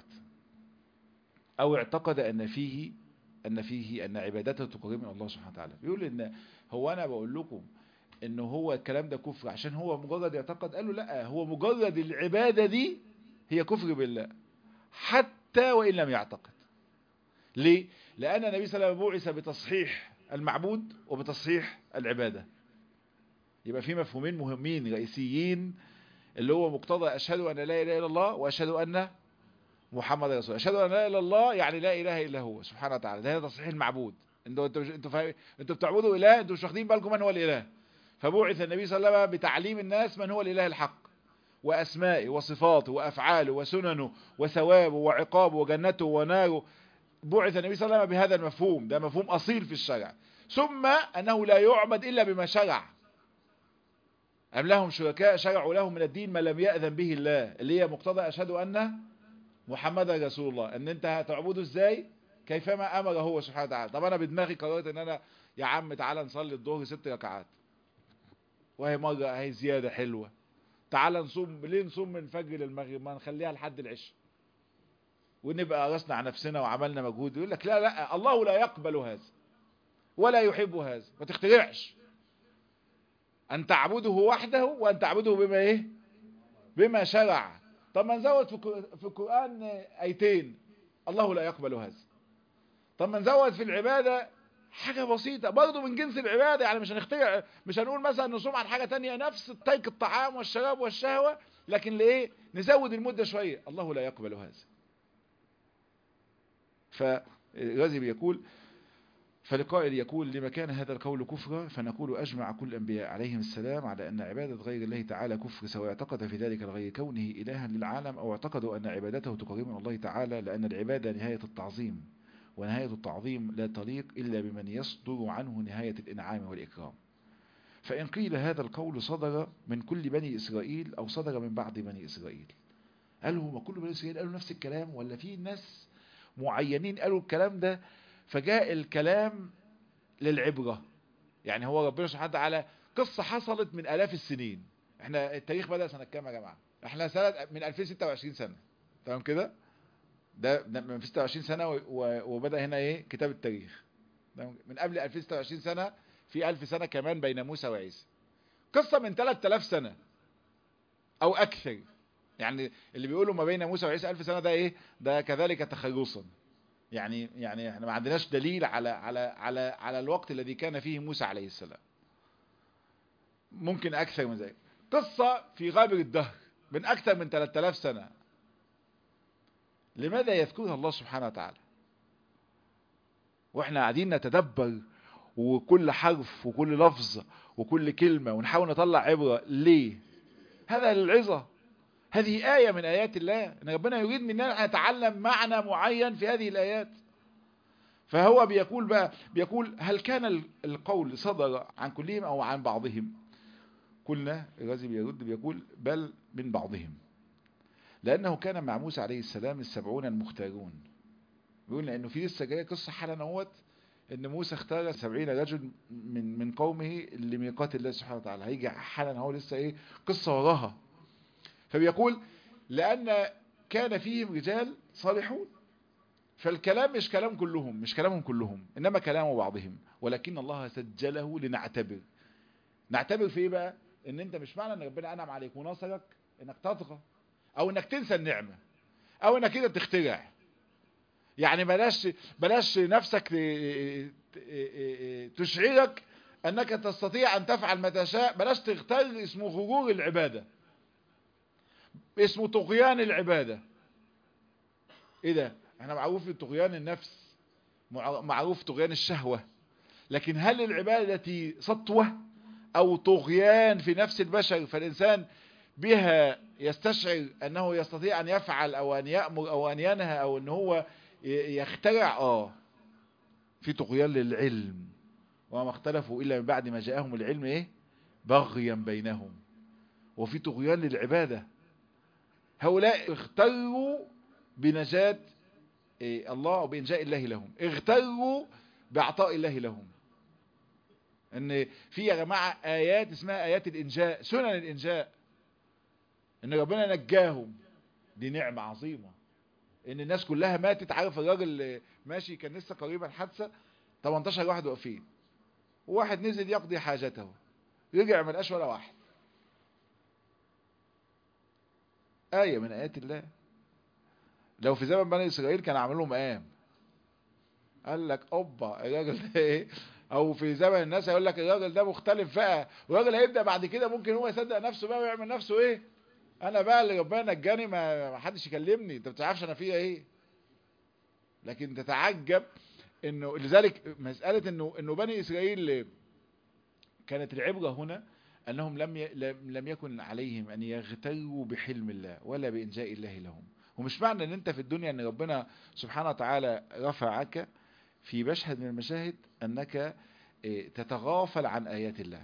أو اعتقد أن فيه أن فيه أن عبادته تقرب من الله سبحانه وتعالى بيقول إن هو أنا بقول لكم إن هو الكلام ده كفر عشان هو مجرد يعتقد قالوا لا هو مجرد العبادة دي هي كفر بالله حتى وإن لم يعتقد ليه؟ لأن النبي صلى الله عليه وسلم بعث بتصحيح المعبود وبتصحيح العبادة يبقى في مفهومين مهمين رئيسيين اللي هو مقتضى أشهد أن لا إله إلا الله وأشهد أن محمد رسول أشهد أن لا إله إلا الله يعني لا إله إلا هو سبحانه وتعالى ده تصحيح المعبود انتوا انتوا انتوا فاهم انتوا بتعبدوا إله انتوا مش واخدين بالكم من هو الإله فبعث النبي صلى الله عليه وسلم بتعليم الناس من هو الإله الحق وأسمائه وصفاته وأفعاله وسننه وثوابه وعقابه وجنته وناره بعث النبي صلى الله عليه وسلم بهذا المفهوم ده مفهوم أصيل في الشرع ثم أنه لا يعبد إلا بما شرع أم لهم شركاء شرعوا لهم من الدين ما لم يأذن به الله اللي هي مقتضى أشهد أن محمد رسول الله أن أنت هتعبده إزاي كيفما أمر هو سبحانه وتعالى طب أنا بدماغي قررت أن أنا يا عم تعالى نصلي الظهر ست ركعات وهي مرة هي زيادة حلوة تعال نصوم ليه نصوم من فجر للمغرب ما نخليها لحد العشاء ونبقى رسنا على نفسنا وعملنا مجهود يقول لك لا لا الله لا يقبل هذا ولا يحب هذا ما تخترعش أن تعبده وحده وأن تعبده بما إيه بما شرع طب ما نزود في القرآن أيتين الله لا يقبل هذا طب ما نزود في العبادة حاجة بسيطة برضه من جنس العبادة يعني مش هنخترع مش هنقول مثلا نصوم عن حاجة تانية نفس تيك الطعام والشراب والشهوة لكن لإيه نزود المدة شوية الله لا يقبل هذا فالغازي بيقول فالقائل يقول لما كان هذا القول كفرا فنقول أجمع كل الأنبياء عليهم السلام على أن عبادة غير الله تعالى كفر سواء اعتقد في ذلك الغير كونه إلها للعالم أو اعتقدوا أن عبادته تقرب من الله تعالى لأن العبادة نهاية التعظيم ونهاية التعظيم لا تليق إلا بمن يصدر عنه نهاية الإنعام والإكرام فإن قيل هذا القول صدر من كل بني إسرائيل أو صدر من بعض بني إسرائيل قالوا هم كل بني إسرائيل قالوا نفس الكلام ولا في ناس معينين قالوا الكلام ده فجاء الكلام للعبرة يعني هو ربنا سبحانه وتعالى قصة حصلت من آلاف السنين احنا التاريخ بدأ سنة كام يا جماعة احنا سنة من 2026 سنة تمام كده ده من 26 سنة وبدأ هنا ايه كتاب التاريخ من قبل 2026 سنة في 1000 سنة كمان بين موسى وعيسى قصة من 3000 سنة او اكثر يعني اللي بيقولوا ما بين موسى وعيسى 1000 سنة ده ايه ده كذلك تخرصا يعني يعني احنا ما عندناش دليل على على على على الوقت الذي كان فيه موسى عليه السلام ممكن اكثر من ذلك قصة في غابر الدهر من اكثر من 3000 سنة لماذا يذكرها الله سبحانه وتعالى واحنا قاعدين نتدبر وكل حرف وكل لفظ وكل كلمة ونحاول نطلع عبرة ليه هذا للعظة هذه آية من آيات الله ان ربنا يريد مننا أن نتعلم معنى معين في هذه الآيات فهو بيقول بقى بيقول هل كان القول صدر عن كلهم أو عن بعضهم قلنا الغازي بيرد بيقول بل من بعضهم لأنه كان مع موسى عليه السلام السبعون المختارون بيقول لأنه في لسه جاية قصة حالا اهوت ان موسى اختار سبعين رجل من من قومه لميقات الله سبحانه وتعالى هيجي حالا هو لسه ايه قصة وراها فبيقول لان كان فيهم رجال صالحون فالكلام مش كلام كلهم مش كلامهم كلهم انما كلام بعضهم ولكن الله سجله لنعتبر نعتبر في ايه بقى ان انت مش معنى ان ربنا انعم عليك ونصرك انك تطغى او انك تنسى النعمة او انك كده تخترع يعني بلاش بلاش نفسك تشعرك انك تستطيع ان تفعل ما تشاء بلاش تغتر اسمه غرور العبادة اسمه طغيان العبادة ايه ده احنا معروف طغيان النفس معروف طغيان الشهوة لكن هل العبادة سطوة او طغيان في نفس البشر فالانسان بها يستشعر انه يستطيع ان يفعل او ان يأمر او ان ينهى او ان هو يخترع اه في طغيان للعلم وما اختلفوا الا من بعد ما جاءهم العلم ايه بغيا بينهم وفي طغيان للعبادة هؤلاء اختروا بنجاة إيه الله وبإنجاء الله لهم اغتروا بعطاء الله لهم ان في يا جماعة ايات اسمها ايات الانجاء سنن الانجاء ان ربنا نجاهم دي نعمة عظيمة ان الناس كلها ماتت عارف الراجل ماشي كان لسه قريبا حادثة 18 واحد واقفين وواحد نزل يقضي حاجته رجع ما لقاش ولا واحد آية من آيات الله لو في زمن بني إسرائيل كان عملوا مقام قال لك أوبا الراجل ده إيه أو في زمن الناس هيقول لك الراجل ده مختلف بقى والراجل هيبدأ بعد كده ممكن هو يصدق نفسه بقى ويعمل نفسه إيه أنا بقى اللي ربنا نجاني ما حدش يكلمني أنت ما بتعرفش أنا فيها إيه لكن تتعجب انه لذلك مسألة انه انه بني اسرائيل كانت العبرة هنا انهم لم ي... لم يكن عليهم ان يغتروا بحلم الله ولا بانجاء الله لهم ومش معنى ان انت في الدنيا ان ربنا سبحانه وتعالى رفعك في مشهد من المشاهد انك تتغافل عن ايات الله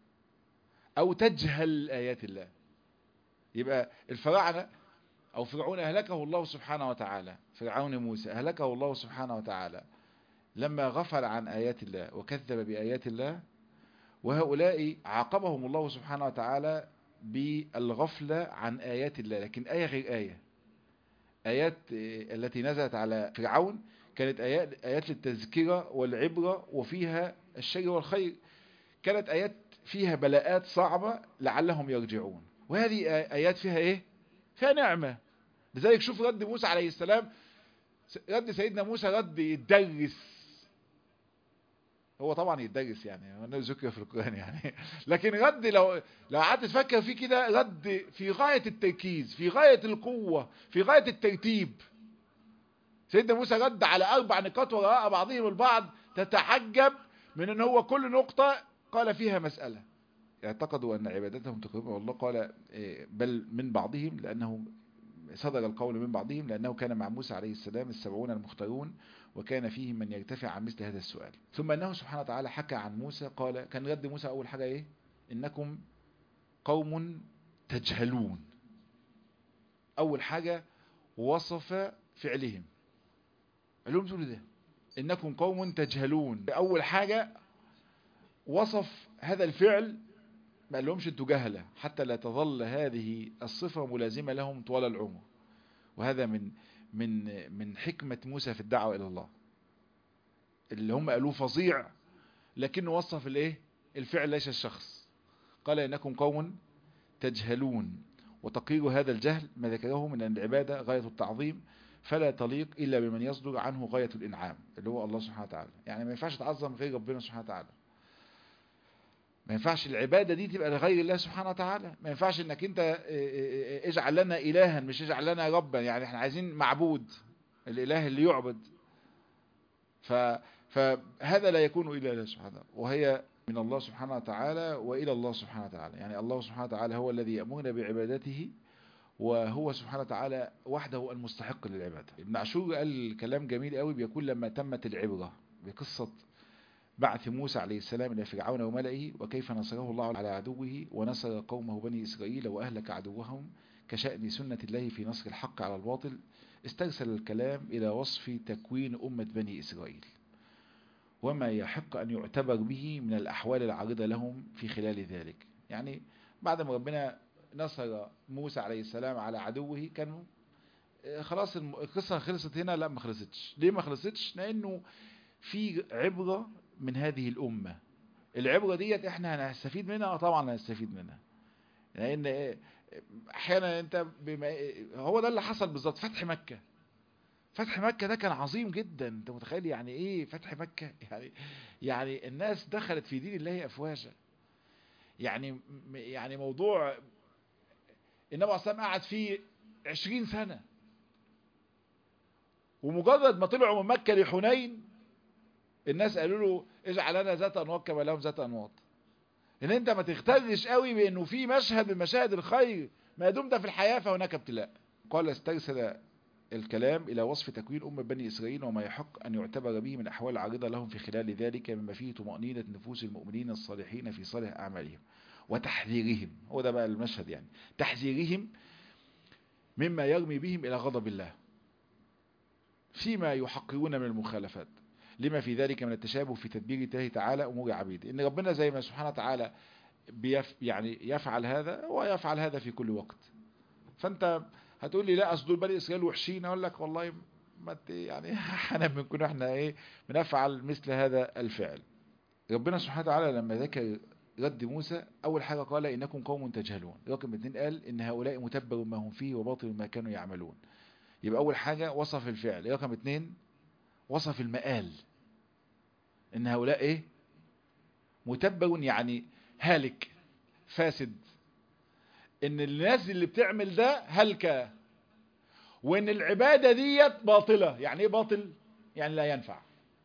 او تجهل ايات الله يبقى الفراعنة او فرعون اهلكه الله سبحانه وتعالى فرعون موسى اهلكه الله سبحانه وتعالى لما غفل عن آيات الله وكذب بآيات الله وهؤلاء عاقبهم الله سبحانه وتعالى بالغفلة عن آيات الله لكن آية غير آية آيات التي نزلت على فرعون كانت آيات, آيات للتذكرة والعبرة وفيها الشر والخير كانت آيات فيها بلاءات صعبة لعلهم يرجعون وهذه آيات فيها إيه؟ فيها نعمة لذلك شوف رد موسى عليه السلام رد سيدنا موسى رد يتدرس هو طبعا يتدرس يعني انه ذكر في القرآن يعني لكن رد لو لو قعدت تفكر فيه كده رد في غاية التركيز في غاية القوة في غاية الترتيب سيدنا موسى رد على اربع نقاط وراء بعضهم البعض تتعجب من ان هو كل نقطة قال فيها مسألة اعتقدوا ان عبادتهم تقربهم والله قال بل من بعضهم لانه صدر القول من بعضهم لأنه كان مع موسى عليه السلام السبعون المختارون وكان فيهم من يرتفع عن مثل هذا السؤال ثم أنه سبحانه وتعالى حكى عن موسى قال كان رد موسى أول حاجة إيه إنكم قوم تجهلون أول حاجة وصف فعلهم قال لهم تقولوا ده إنكم قوم تجهلون أول حاجة وصف هذا الفعل ما لهمش انتوا جهلة حتى لا تظل هذه الصفة ملازمة لهم طوال العمر وهذا من من من حكمة موسى في الدعوة إلى الله اللي هم قالوه فظيع لكنه وصف الايه الفعل ليس الشخص قال إنكم قوم تجهلون وتقرير هذا الجهل ما ذكره من أن العبادة غاية التعظيم فلا تليق إلا بمن يصدر عنه غاية الإنعام اللي هو الله سبحانه وتعالى يعني ما ينفعش تعظم غير ربنا سبحانه وتعالى ما ينفعش العبادة دي تبقى لغير الله سبحانه وتعالى ما ينفعش انك انت اجعل لنا الها مش اجعل لنا ربا يعني احنا عايزين معبود الاله اللي يعبد ف فهذا لا يكون الا الله سبحانه وتعالى وهي من الله سبحانه وتعالى والى الله سبحانه وتعالى يعني الله سبحانه وتعالى هو الذي يأمرنا بعبادته وهو سبحانه وتعالى وحده المستحق للعبادة ابن عاشور قال كلام جميل قوي بيقول لما تمت العبرة بقصة بعث موسى عليه السلام إلى فرعون وملئه وكيف نصره الله على عدوه ونصر قومه بني إسرائيل وأهلك عدوهم كشأن سنة الله في نصر الحق على الباطل استرسل الكلام إلى وصف تكوين أمة بني إسرائيل وما يحق أن يعتبر به من الأحوال العارضة لهم في خلال ذلك يعني بعد ما ربنا نصر موسى عليه السلام على عدوه كان خلاص القصة خلصت هنا لا ما خلصتش ليه ما خلصتش لأنه في عبرة من هذه الأمة العبرة ديت احنا هنستفيد منها طبعا هنستفيد منها لأن احيانا انت بما هو ده اللي حصل بالظبط فتح مكة فتح مكة ده كان عظيم جدا انت متخيل يعني ايه فتح مكة يعني يعني الناس دخلت في دين الله افواجا يعني يعني موضوع النبي عليه الصلاه قعد فيه 20 سنة ومجرد ما طلعوا من مكة لحنين الناس قالوا له اجعل لنا ذات انواط كما لهم ذات انواط ان انت ما تغترش قوي بانه في مشهد من مشاهد الخير ما دمت في الحياة فهناك ابتلاء قال استرسل الكلام إلى وصف تكوين أمة بني إسرائيل وما يحق أن يعتبر به من أحوال عارضة لهم في خلال ذلك مما فيه طمأنينة نفوس المؤمنين الصالحين في صالح أعمالهم وتحذيرهم هو ده بقى المشهد يعني تحذيرهم مما يرمي بهم إلى غضب الله فيما يحقرون من المخالفات لما في ذلك من التشابه في تدبير الله تعالى أمور عبيده إن ربنا زي ما سبحانه وتعالى بيف يعني يفعل هذا ويفعل هذا في كل وقت فأنت هتقول لي لا اصل دول بني اسرائيل وحشين اقول لك والله ما يعني احنا بنكون احنا ايه بنفعل مثل هذا الفعل ربنا سبحانه وتعالى لما ذكر رد موسى اول حاجه قال انكم قوم تجهلون رقم اثنين قال ان هؤلاء متبر ما هم فيه وباطل ما كانوا يعملون يبقى اول حاجه وصف الفعل رقم اثنين وصف المآل ان هؤلاء ايه متبر يعني هالك فاسد ان الناس اللي بتعمل ده هلكة وان العبادة ديت باطلة يعني ايه باطل يعني لا ينفع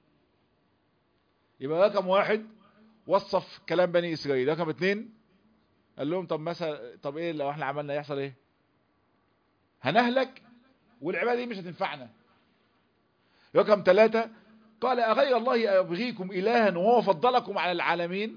يبقى رقم واحد وصف كلام بني اسرائيل رقم اتنين قال لهم طب مثلا طب ايه لو احنا عملنا يحصل ايه هنهلك والعبادة دي مش هتنفعنا رقم ثلاثة قال أغير الله أبغيكم إلها وهو فضلكم على العالمين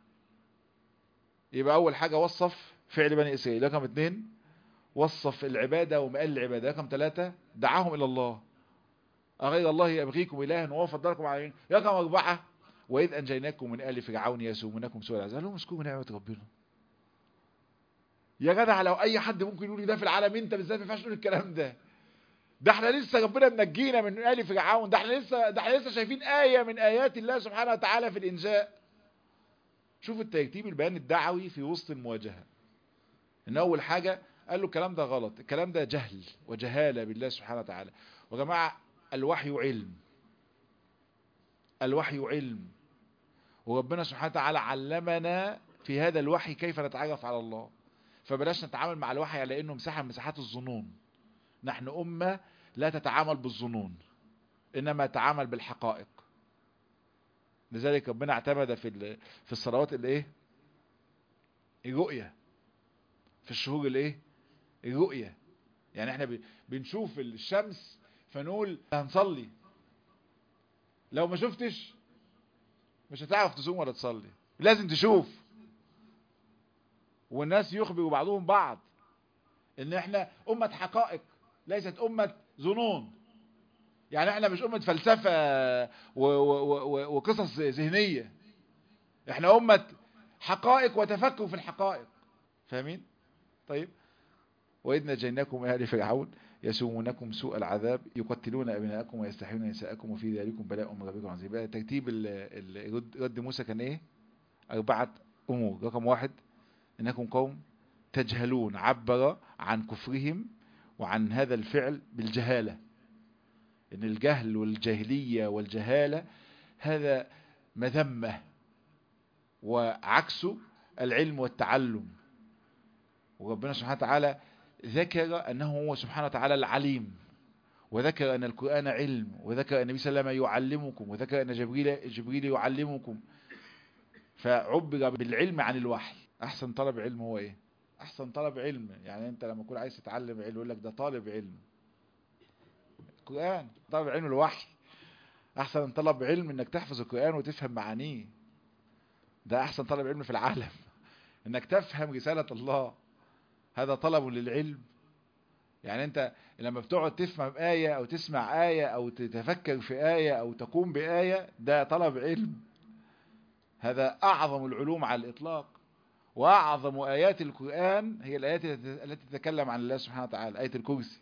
يبقى أول حاجة وصف فعل بني إسرائيل رقم اثنين وصف العبادة ومقال العبادة رقم ثلاثة دعاهم إلى الله أغير الله يبغيكم إلها وهو فضلكم على رقم أربعة وإذ أنجيناكم من آل فرعون يسومونكم سوء العذاب لهم اذكروا نعمة ربنا يا جدع لو أي حد ممكن يقول ده في العالمين أنت بالذات ما ينفعش تقول الكلام ده ده احنا لسه ربنا منجينا من آل فرعون ده احنا لسه ده احنا لسه شايفين آية من آيات الله سبحانه وتعالى في الإنجاء شوف الترتيب البيان الدعوي في وسط المواجهة ان اول حاجة قال له الكلام ده غلط الكلام ده جهل وجهالة بالله سبحانه وتعالى وجماعة الوحي علم الوحي علم وربنا سبحانه وتعالى علمنا في هذا الوحي كيف نتعرف على الله فبلاش نتعامل مع الوحي على انه مساحة من مساحات الظنون نحن امة لا تتعامل بالظنون انما تتعامل بالحقائق لذلك ربنا اعتمد في في الصلوات الايه الرؤيه في الشهور الايه الرؤية يعني احنا بنشوف الشمس فنقول هنصلي لو ما شفتش مش هتعرف تصوم ولا تصلي لازم تشوف والناس يخبروا بعضهم بعض ان احنا امة حقائق ليست امة ظنون يعني احنا مش امة فلسفة وقصص ذهنية احنا امة حقائق وتفكر في الحقائق فاهمين طيب وإذ نجيناكم من آل فرعون يسومونكم سوء العذاب يقتلون أبناءكم ويستحيون نساءكم وفي ذلكم بلاء من ربكم عظيم يبقى ترتيب رد موسى كان إيه أربعة أمور رقم واحد إنكم قوم تجهلون عبر عن كفرهم وعن هذا الفعل بالجهالة إن الجهل والجاهلية والجهالة هذا مذمة وعكسه العلم والتعلم وربنا سبحانه وتعالى ذكر أنه هو سبحانه وتعالى العليم وذكر أن القرآن علم وذكر أن النبي صلى الله عليه وسلم يعلمكم وذكر أن جبريل, جبريل يعلمكم فعبر بالعلم عن الوحي أحسن طلب علم هو إيه أحسن طلب علم يعني أنت لما تكون عايز تتعلم علم يقول لك ده طالب علم القرآن طلب علم الوحي أحسن طلب علم أنك تحفظ القرآن وتفهم معانيه ده أحسن طلب علم في العالم أنك تفهم رسالة الله هذا طلب للعلم يعني انت لما بتقعد تفهم آية او تسمع آية او تتفكر في آية او تقوم بآية ده طلب علم هذا اعظم العلوم على الاطلاق واعظم ايات القرآن هي الايات التي تتكلم عن الله سبحانه وتعالى آية الكرسي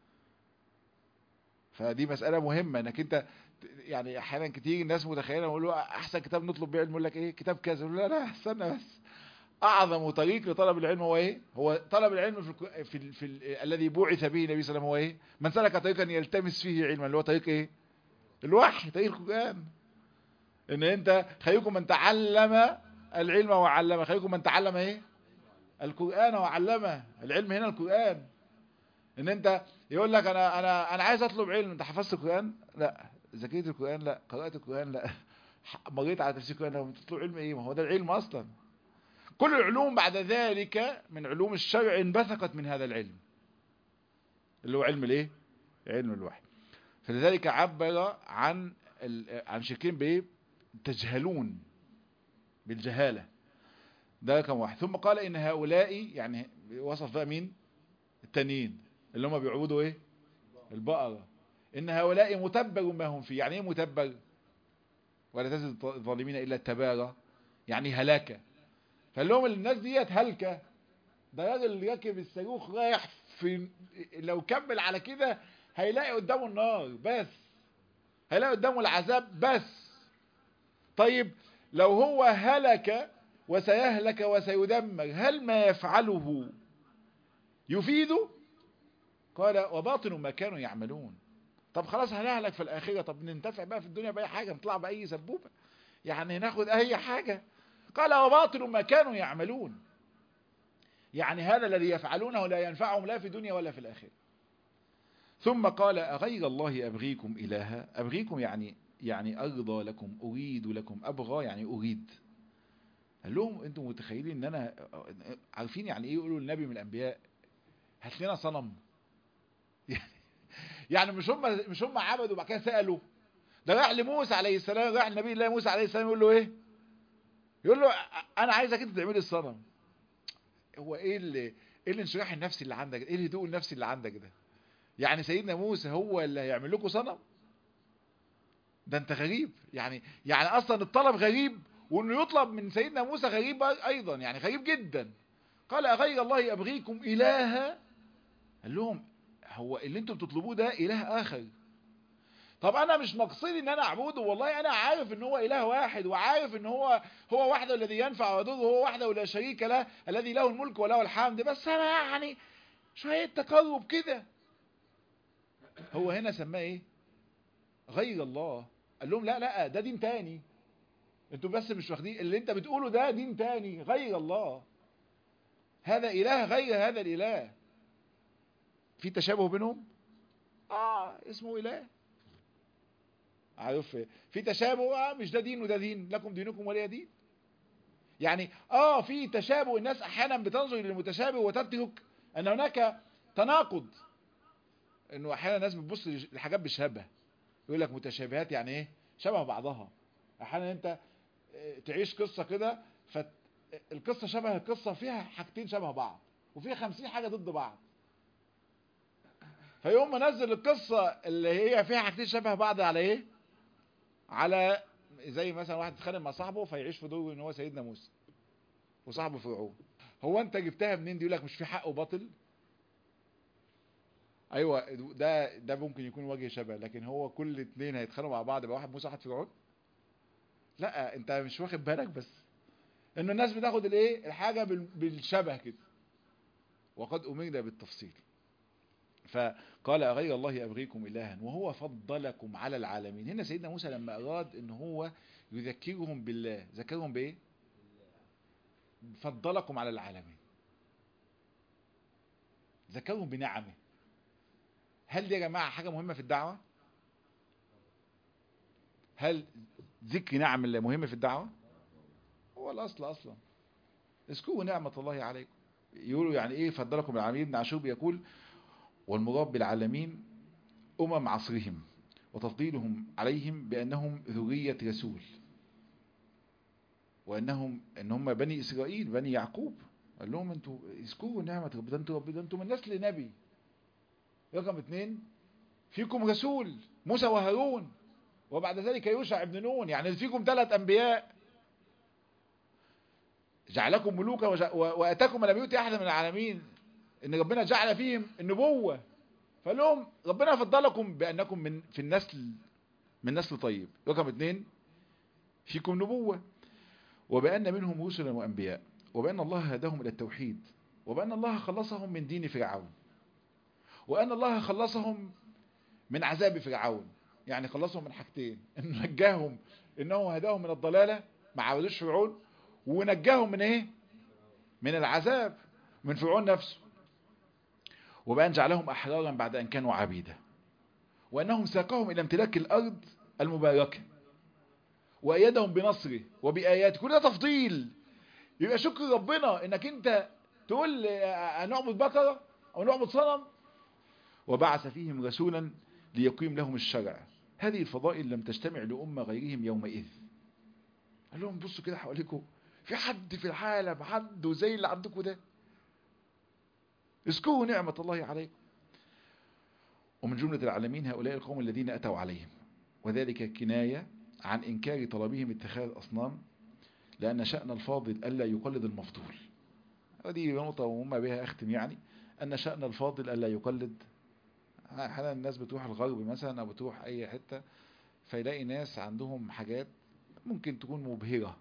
فدي مسألة مهمة انك انت يعني احيانا كتير الناس متخيله يقولوا احسن كتاب نطلب بيه علم يقول لك ايه كتاب كذا لا لا استنى بس اعظم طريق لطلب العلم هو ايه هو طلب العلم في في, ال في ال الذي بعث به النبي صلى الله عليه وسلم هو ايه من سلك طريقا يلتمس فيه علما اللي هو طريق ايه الوحي طريق القران ان انت خيركم من تعلم العلم وعلمه خيركم من تعلم ايه القران وعلمه العلم هنا القران ان انت يقول لك انا انا انا عايز اطلب علم انت حفظت القران لا ذاكرت القران لا قرات القران لا مريت على تفسير القران لا بتطلب علم ايه ما هو ده العلم اصلا كل العلوم بعد ذلك من علوم الشرع انبثقت من هذا العلم اللي هو علم الايه علم الوحي فلذلك عبر عن عن شركين بايه تجهلون بالجهالة ده كم واحد ثم قال ان هؤلاء يعني وصف بقى مين التانيين اللي هم بيعبدوا ايه البقرة ان هؤلاء متبر ما هم فيه يعني ايه متبر ولا تزد الظالمين الا تبارا يعني هلاكه فقال لهم الناس ديت هلكة ده راجل راكب الصاروخ رايح في لو كمل على كده هيلاقي قدامه النار بس هيلاقي قدامه العذاب بس طيب لو هو هلك وسيهلك وسيدمر هل ما يفعله يفيده قال وباطن ما كانوا يعملون طب خلاص هنهلك في الآخرة طب ننتفع بقى في الدنيا بأي حاجة نطلع بأي سبوبة يعني ناخد أي حاجة قال وباطل ما كانوا يعملون يعني هذا الذي يفعلونه لا ينفعهم لا في الدنيا ولا في الآخرة ثم قال أغير الله أبغيكم إلها أبغيكم يعني يعني أرضى لكم أريد لكم أبغى يعني أريد قال لهم أنتم متخيلين أن أنا عارفين يعني إيه يقولوا النبي من الأنبياء هات لنا صنم يعني مش هم مش هم عبدوا وبعد كده سألوا ده راح لموسى عليه السلام راح لنبي الله موسى عليه السلام يقول له ايه يقول له انا عايزك انت تعمل الصنم هو ايه اللي ايه الانشراح النفسي اللي عندك ايه الهدوء النفسي اللي عندك ده يعني سيدنا موسى هو اللي هيعمل لكم صنم ده انت غريب يعني يعني اصلا الطلب غريب وانه يطلب من سيدنا موسى غريب ايضا يعني غريب جدا قال اغير الله ابغيكم الها قال لهم هو اللي انتم بتطلبوه ده اله اخر طب انا مش مقصدي ان انا اعبده والله انا عارف ان هو اله واحد وعارف ان هو هو وحده الذي ينفع ويضر هو وحده لا شريك له الذي له الملك وله الحمد بس انا يعني شويه تقرب كده هو هنا سماه ايه غير الله قال لهم لا لا ده دين تاني انتوا بس مش واخدين اللي انت بتقوله ده دين تاني غير الله هذا اله غير هذا الاله في تشابه بينهم اه اسمه اله عارف في تشابه اه مش ده دين وده دين لكم دينكم ولي دين يعني اه في تشابه الناس احيانا بتنظر للمتشابه وتترك ان هناك تناقض انه احيانا الناس بتبص لحاجات بشبه يقول لك متشابهات يعني ايه شبه بعضها احيانا انت تعيش قصة كده فالقصة شبه القصة فيها حاجتين شبه بعض وفيها خمسين حاجة ضد بعض فيقوم منزل القصة اللي هي فيها حاجتين شبه بعض على ايه على زي مثلا واحد اتخانق مع صاحبه فيعيش في دور ان هو سيدنا موسى وصاحبه فرعون هو انت جبتها منين دي يقول لك مش في حق وباطل ايوه ده ده ممكن يكون وجه شبه لكن هو كل اتنين هيتخانقوا مع بعض يبقى واحد موسى واحد فرعون لا انت مش واخد بالك بس ان الناس بتاخد الايه الحاجه بالشبه كده وقد امرنا بالتفصيل فقال غير الله أبغيكم إلها وهو فضلكم على العالمين هنا سيدنا موسى لما أراد ان هو يذكرهم بالله ذكرهم بإيه فضلكم على العالمين ذكرهم بنعمه هل دي يا جماعة حاجة مهمة في الدعوة هل ذكر نعم الله مهمة في الدعوة هو الأصل أصلا اذكروا نعمة الله عليكم يقولوا يعني ايه فضلكم العالمين ابن عاشور بيقول والمراد بالعالمين أمم عصرهم وتفضيلهم عليهم بأنهم ذرية رسول وأنهم إن هم بني إسرائيل بني يعقوب قال لهم أنتوا اذكروا نعمة ربنا أنتوا ربنا أنتوا من نسل نبي رقم اثنين فيكم رسول موسى وهارون وبعد ذلك يوشع ابن نون يعني فيكم ثلاث انبياء جعلكم ملوكا واتاكم ما لم يؤت احد من العالمين ان ربنا جعل فيهم النبوة فقال لهم ربنا فضلكم بانكم من في النسل من نسل طيب رقم اثنين فيكم نبوة وبأن منهم رسلا وأنبياء وبأن الله هداهم إلى التوحيد وبأن الله خلصهم من دين فرعون وأن الله خلصهم من عذاب فرعون يعني خلصهم من حاجتين انه نجاهم انه هداهم من الضلالة ما عبدوش فرعون ونجاهم من ايه من العذاب من فرعون نفسه وبأن جعلهم أحرارا بعد أن كانوا عبيدا وأنهم ساقهم إلى امتلاك الأرض المباركة وأيدهم بنصره وبآياته كل ده تفضيل يبقى شكر ربنا انك انت تقول نعبد بقرة او نعبد صنم وبعث فيهم رسولا ليقيم لهم الشرع هذه الفضائل لم تجتمع لأمة غيرهم يومئذ قال لهم بصوا كده حواليكم في حد في العالم عنده زي اللي عندكم ده اذكروا نعمة الله عليكم ومن جملة العالمين هؤلاء القوم الذين أتوا عليهم وذلك كناية عن إنكار طلبهم اتخاذ أصنام لأن شأن الفاضل ألا يقلد المفضول ودي نقطة وهم بها أختم يعني أن شأن الفاضل ألا يقلد أحيانا الناس بتروح الغرب مثلا أو بتروح أي حتة فيلاقي ناس عندهم حاجات ممكن تكون مبهرة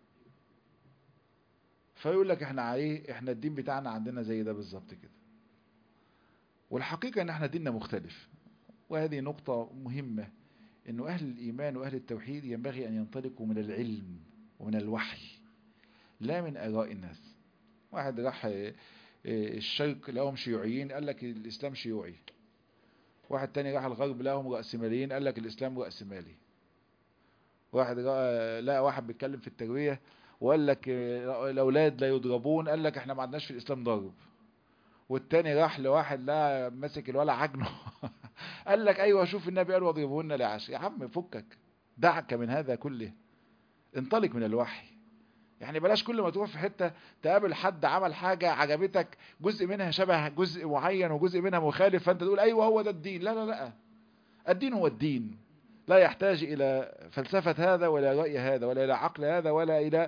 فيقول لك احنا عليه احنا الدين بتاعنا عندنا زي ده بالظبط كده والحقيقة ان احنا ديننا مختلف وهذه نقطة مهمة انه اهل الايمان واهل التوحيد ينبغي ان ينطلقوا من العلم ومن الوحي لا من اراء الناس واحد راح الشرق لقاهم شيوعيين قال لك الاسلام شيوعي واحد تاني راح الغرب لقاهم رأسماليين قال لك الاسلام رأسمالي واحد لقى واحد بيتكلم في التربية وقال لك الاولاد لا يضربون قال لك احنا ما عندناش في الاسلام ضرب والتاني راح لواحد لا ماسك الولا عجنه قال لك ايوه شوف النبي قال واضربوهن لعش يا عم فكك دعك من هذا كله انطلق من الوحي يعني بلاش كل ما تروح في حتة تقابل حد عمل حاجة عجبتك جزء منها شبه جزء معين وجزء منها مخالف فانت تقول ايوه هو ده الدين لا لا لا الدين هو الدين لا يحتاج الى فلسفة هذا ولا رأي هذا ولا الى عقل هذا ولا الى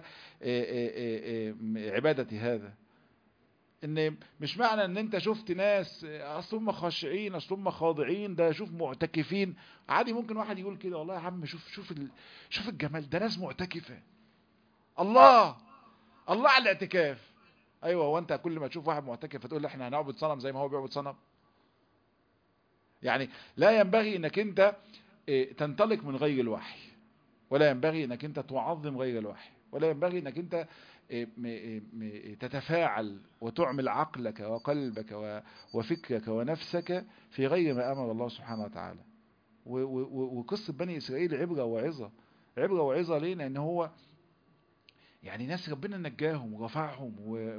عبادة هذا ان مش معنى ان انت شفت ناس اصل هم خاشعين اصل هم خاضعين ده شوف معتكفين عادي ممكن واحد يقول كده والله يا عم شوف شوف ال... شوف الجمال ده ناس معتكفه الله الله على الاعتكاف ايوه هو انت كل ما تشوف واحد معتكف فتقول له احنا هنعبد صنم زي ما هو بيعبد صنم يعني لا ينبغي انك انت تنطلق من غير الوحي ولا ينبغي انك انت تعظم غير الوحي ولا ينبغي انك انت تتفاعل وتعمل عقلك وقلبك وفكرك ونفسك في غير ما امر الله سبحانه وتعالى وقصة بني اسرائيل عبرة وعظة عبرة وعظة ليه لان هو يعني ناس ربنا نجاهم ورفعهم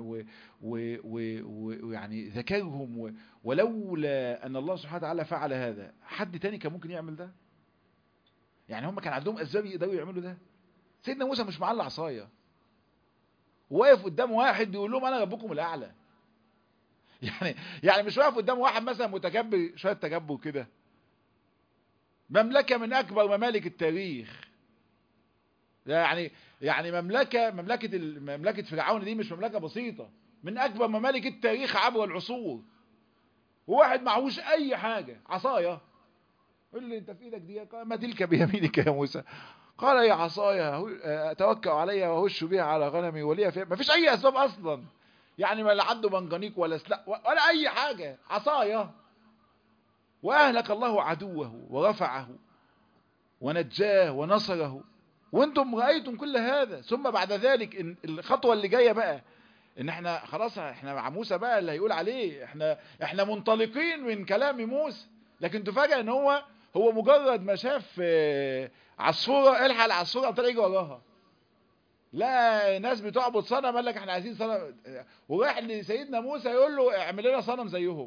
ويعني ذكرهم ولولا ان الله سبحانه وتعالى فعل هذا حد تاني كان ممكن يعمل ده يعني هم كان عندهم اسباب يقدروا يعملوا ده سيدنا موسى مش معاه العصايه واقف قدام واحد بيقول لهم انا ربكم الاعلى يعني يعني مش واقف قدام واحد مثلا متكبر شويه تكبر كده مملكه من اكبر ممالك التاريخ يعني يعني مملكه مملكه مملكه فرعون دي مش مملكه بسيطه من اكبر ممالك التاريخ عبر العصور وواحد معهوش اي حاجه عصايه يقول لي انت في ايدك دي ما تلك بيمينك يا موسى قال يا عصايا اتوكا عليها واهش بها على غنمي وليها فيها ما فيش اي اسباب اصلا يعني ما لا عنده منجنيق ولا سلاح ولا اي حاجه عصايا واهلك الله عدوه ورفعه ونجاه ونصره وانتم رايتم كل هذا ثم بعد ذلك إن الخطوه اللي جايه بقى ان احنا خلاص احنا مع موسى بقى اللي هيقول عليه احنا احنا منطلقين من كلام موسى لكن تفاجئ ان هو هو مجرد ما شاف عصفوره الحق العصفوره طلع يجي وراها لا ناس بتعبد صنم قال لك احنا عايزين صنم وراح لسيدنا موسى يقول له اعمل لنا صنم زيهم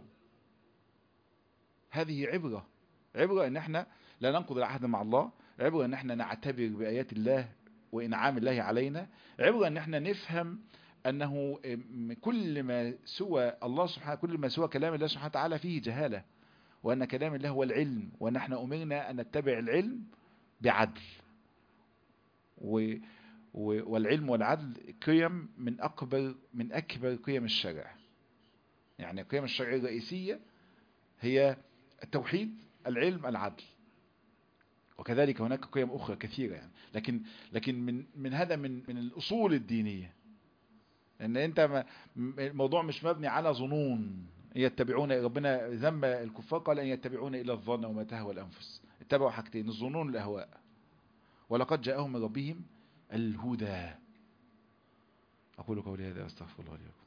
هذه عبره عبره ان احنا لا ننقض العهد مع الله عبره ان احنا نعتبر بايات الله وانعام الله علينا عبره ان احنا نفهم انه كل ما سوى الله سبحانه كل ما سوى كلام الله سبحانه وتعالى فيه جهاله وأن كلام الله هو العلم وأن احنا أمرنا أن نتبع العلم بعدل و والعلم والعدل قيم من أكبر من أكبر قيم الشرع يعني قيم الشرع الرئيسية هي التوحيد العلم العدل وكذلك هناك قيم أخرى كثيرة يعني لكن لكن من من هذا من من الأصول الدينية ان انت ما الموضوع مش مبني على ظنون يتبعون ربنا ذم الكفار قال ان يتبعون الى الظن وما تهوى الانفس اتبعوا حاجتين الظنون والاهواء ولقد جاءهم من ربهم الهدى اقول قولي هذا استغفر الله لي ولكم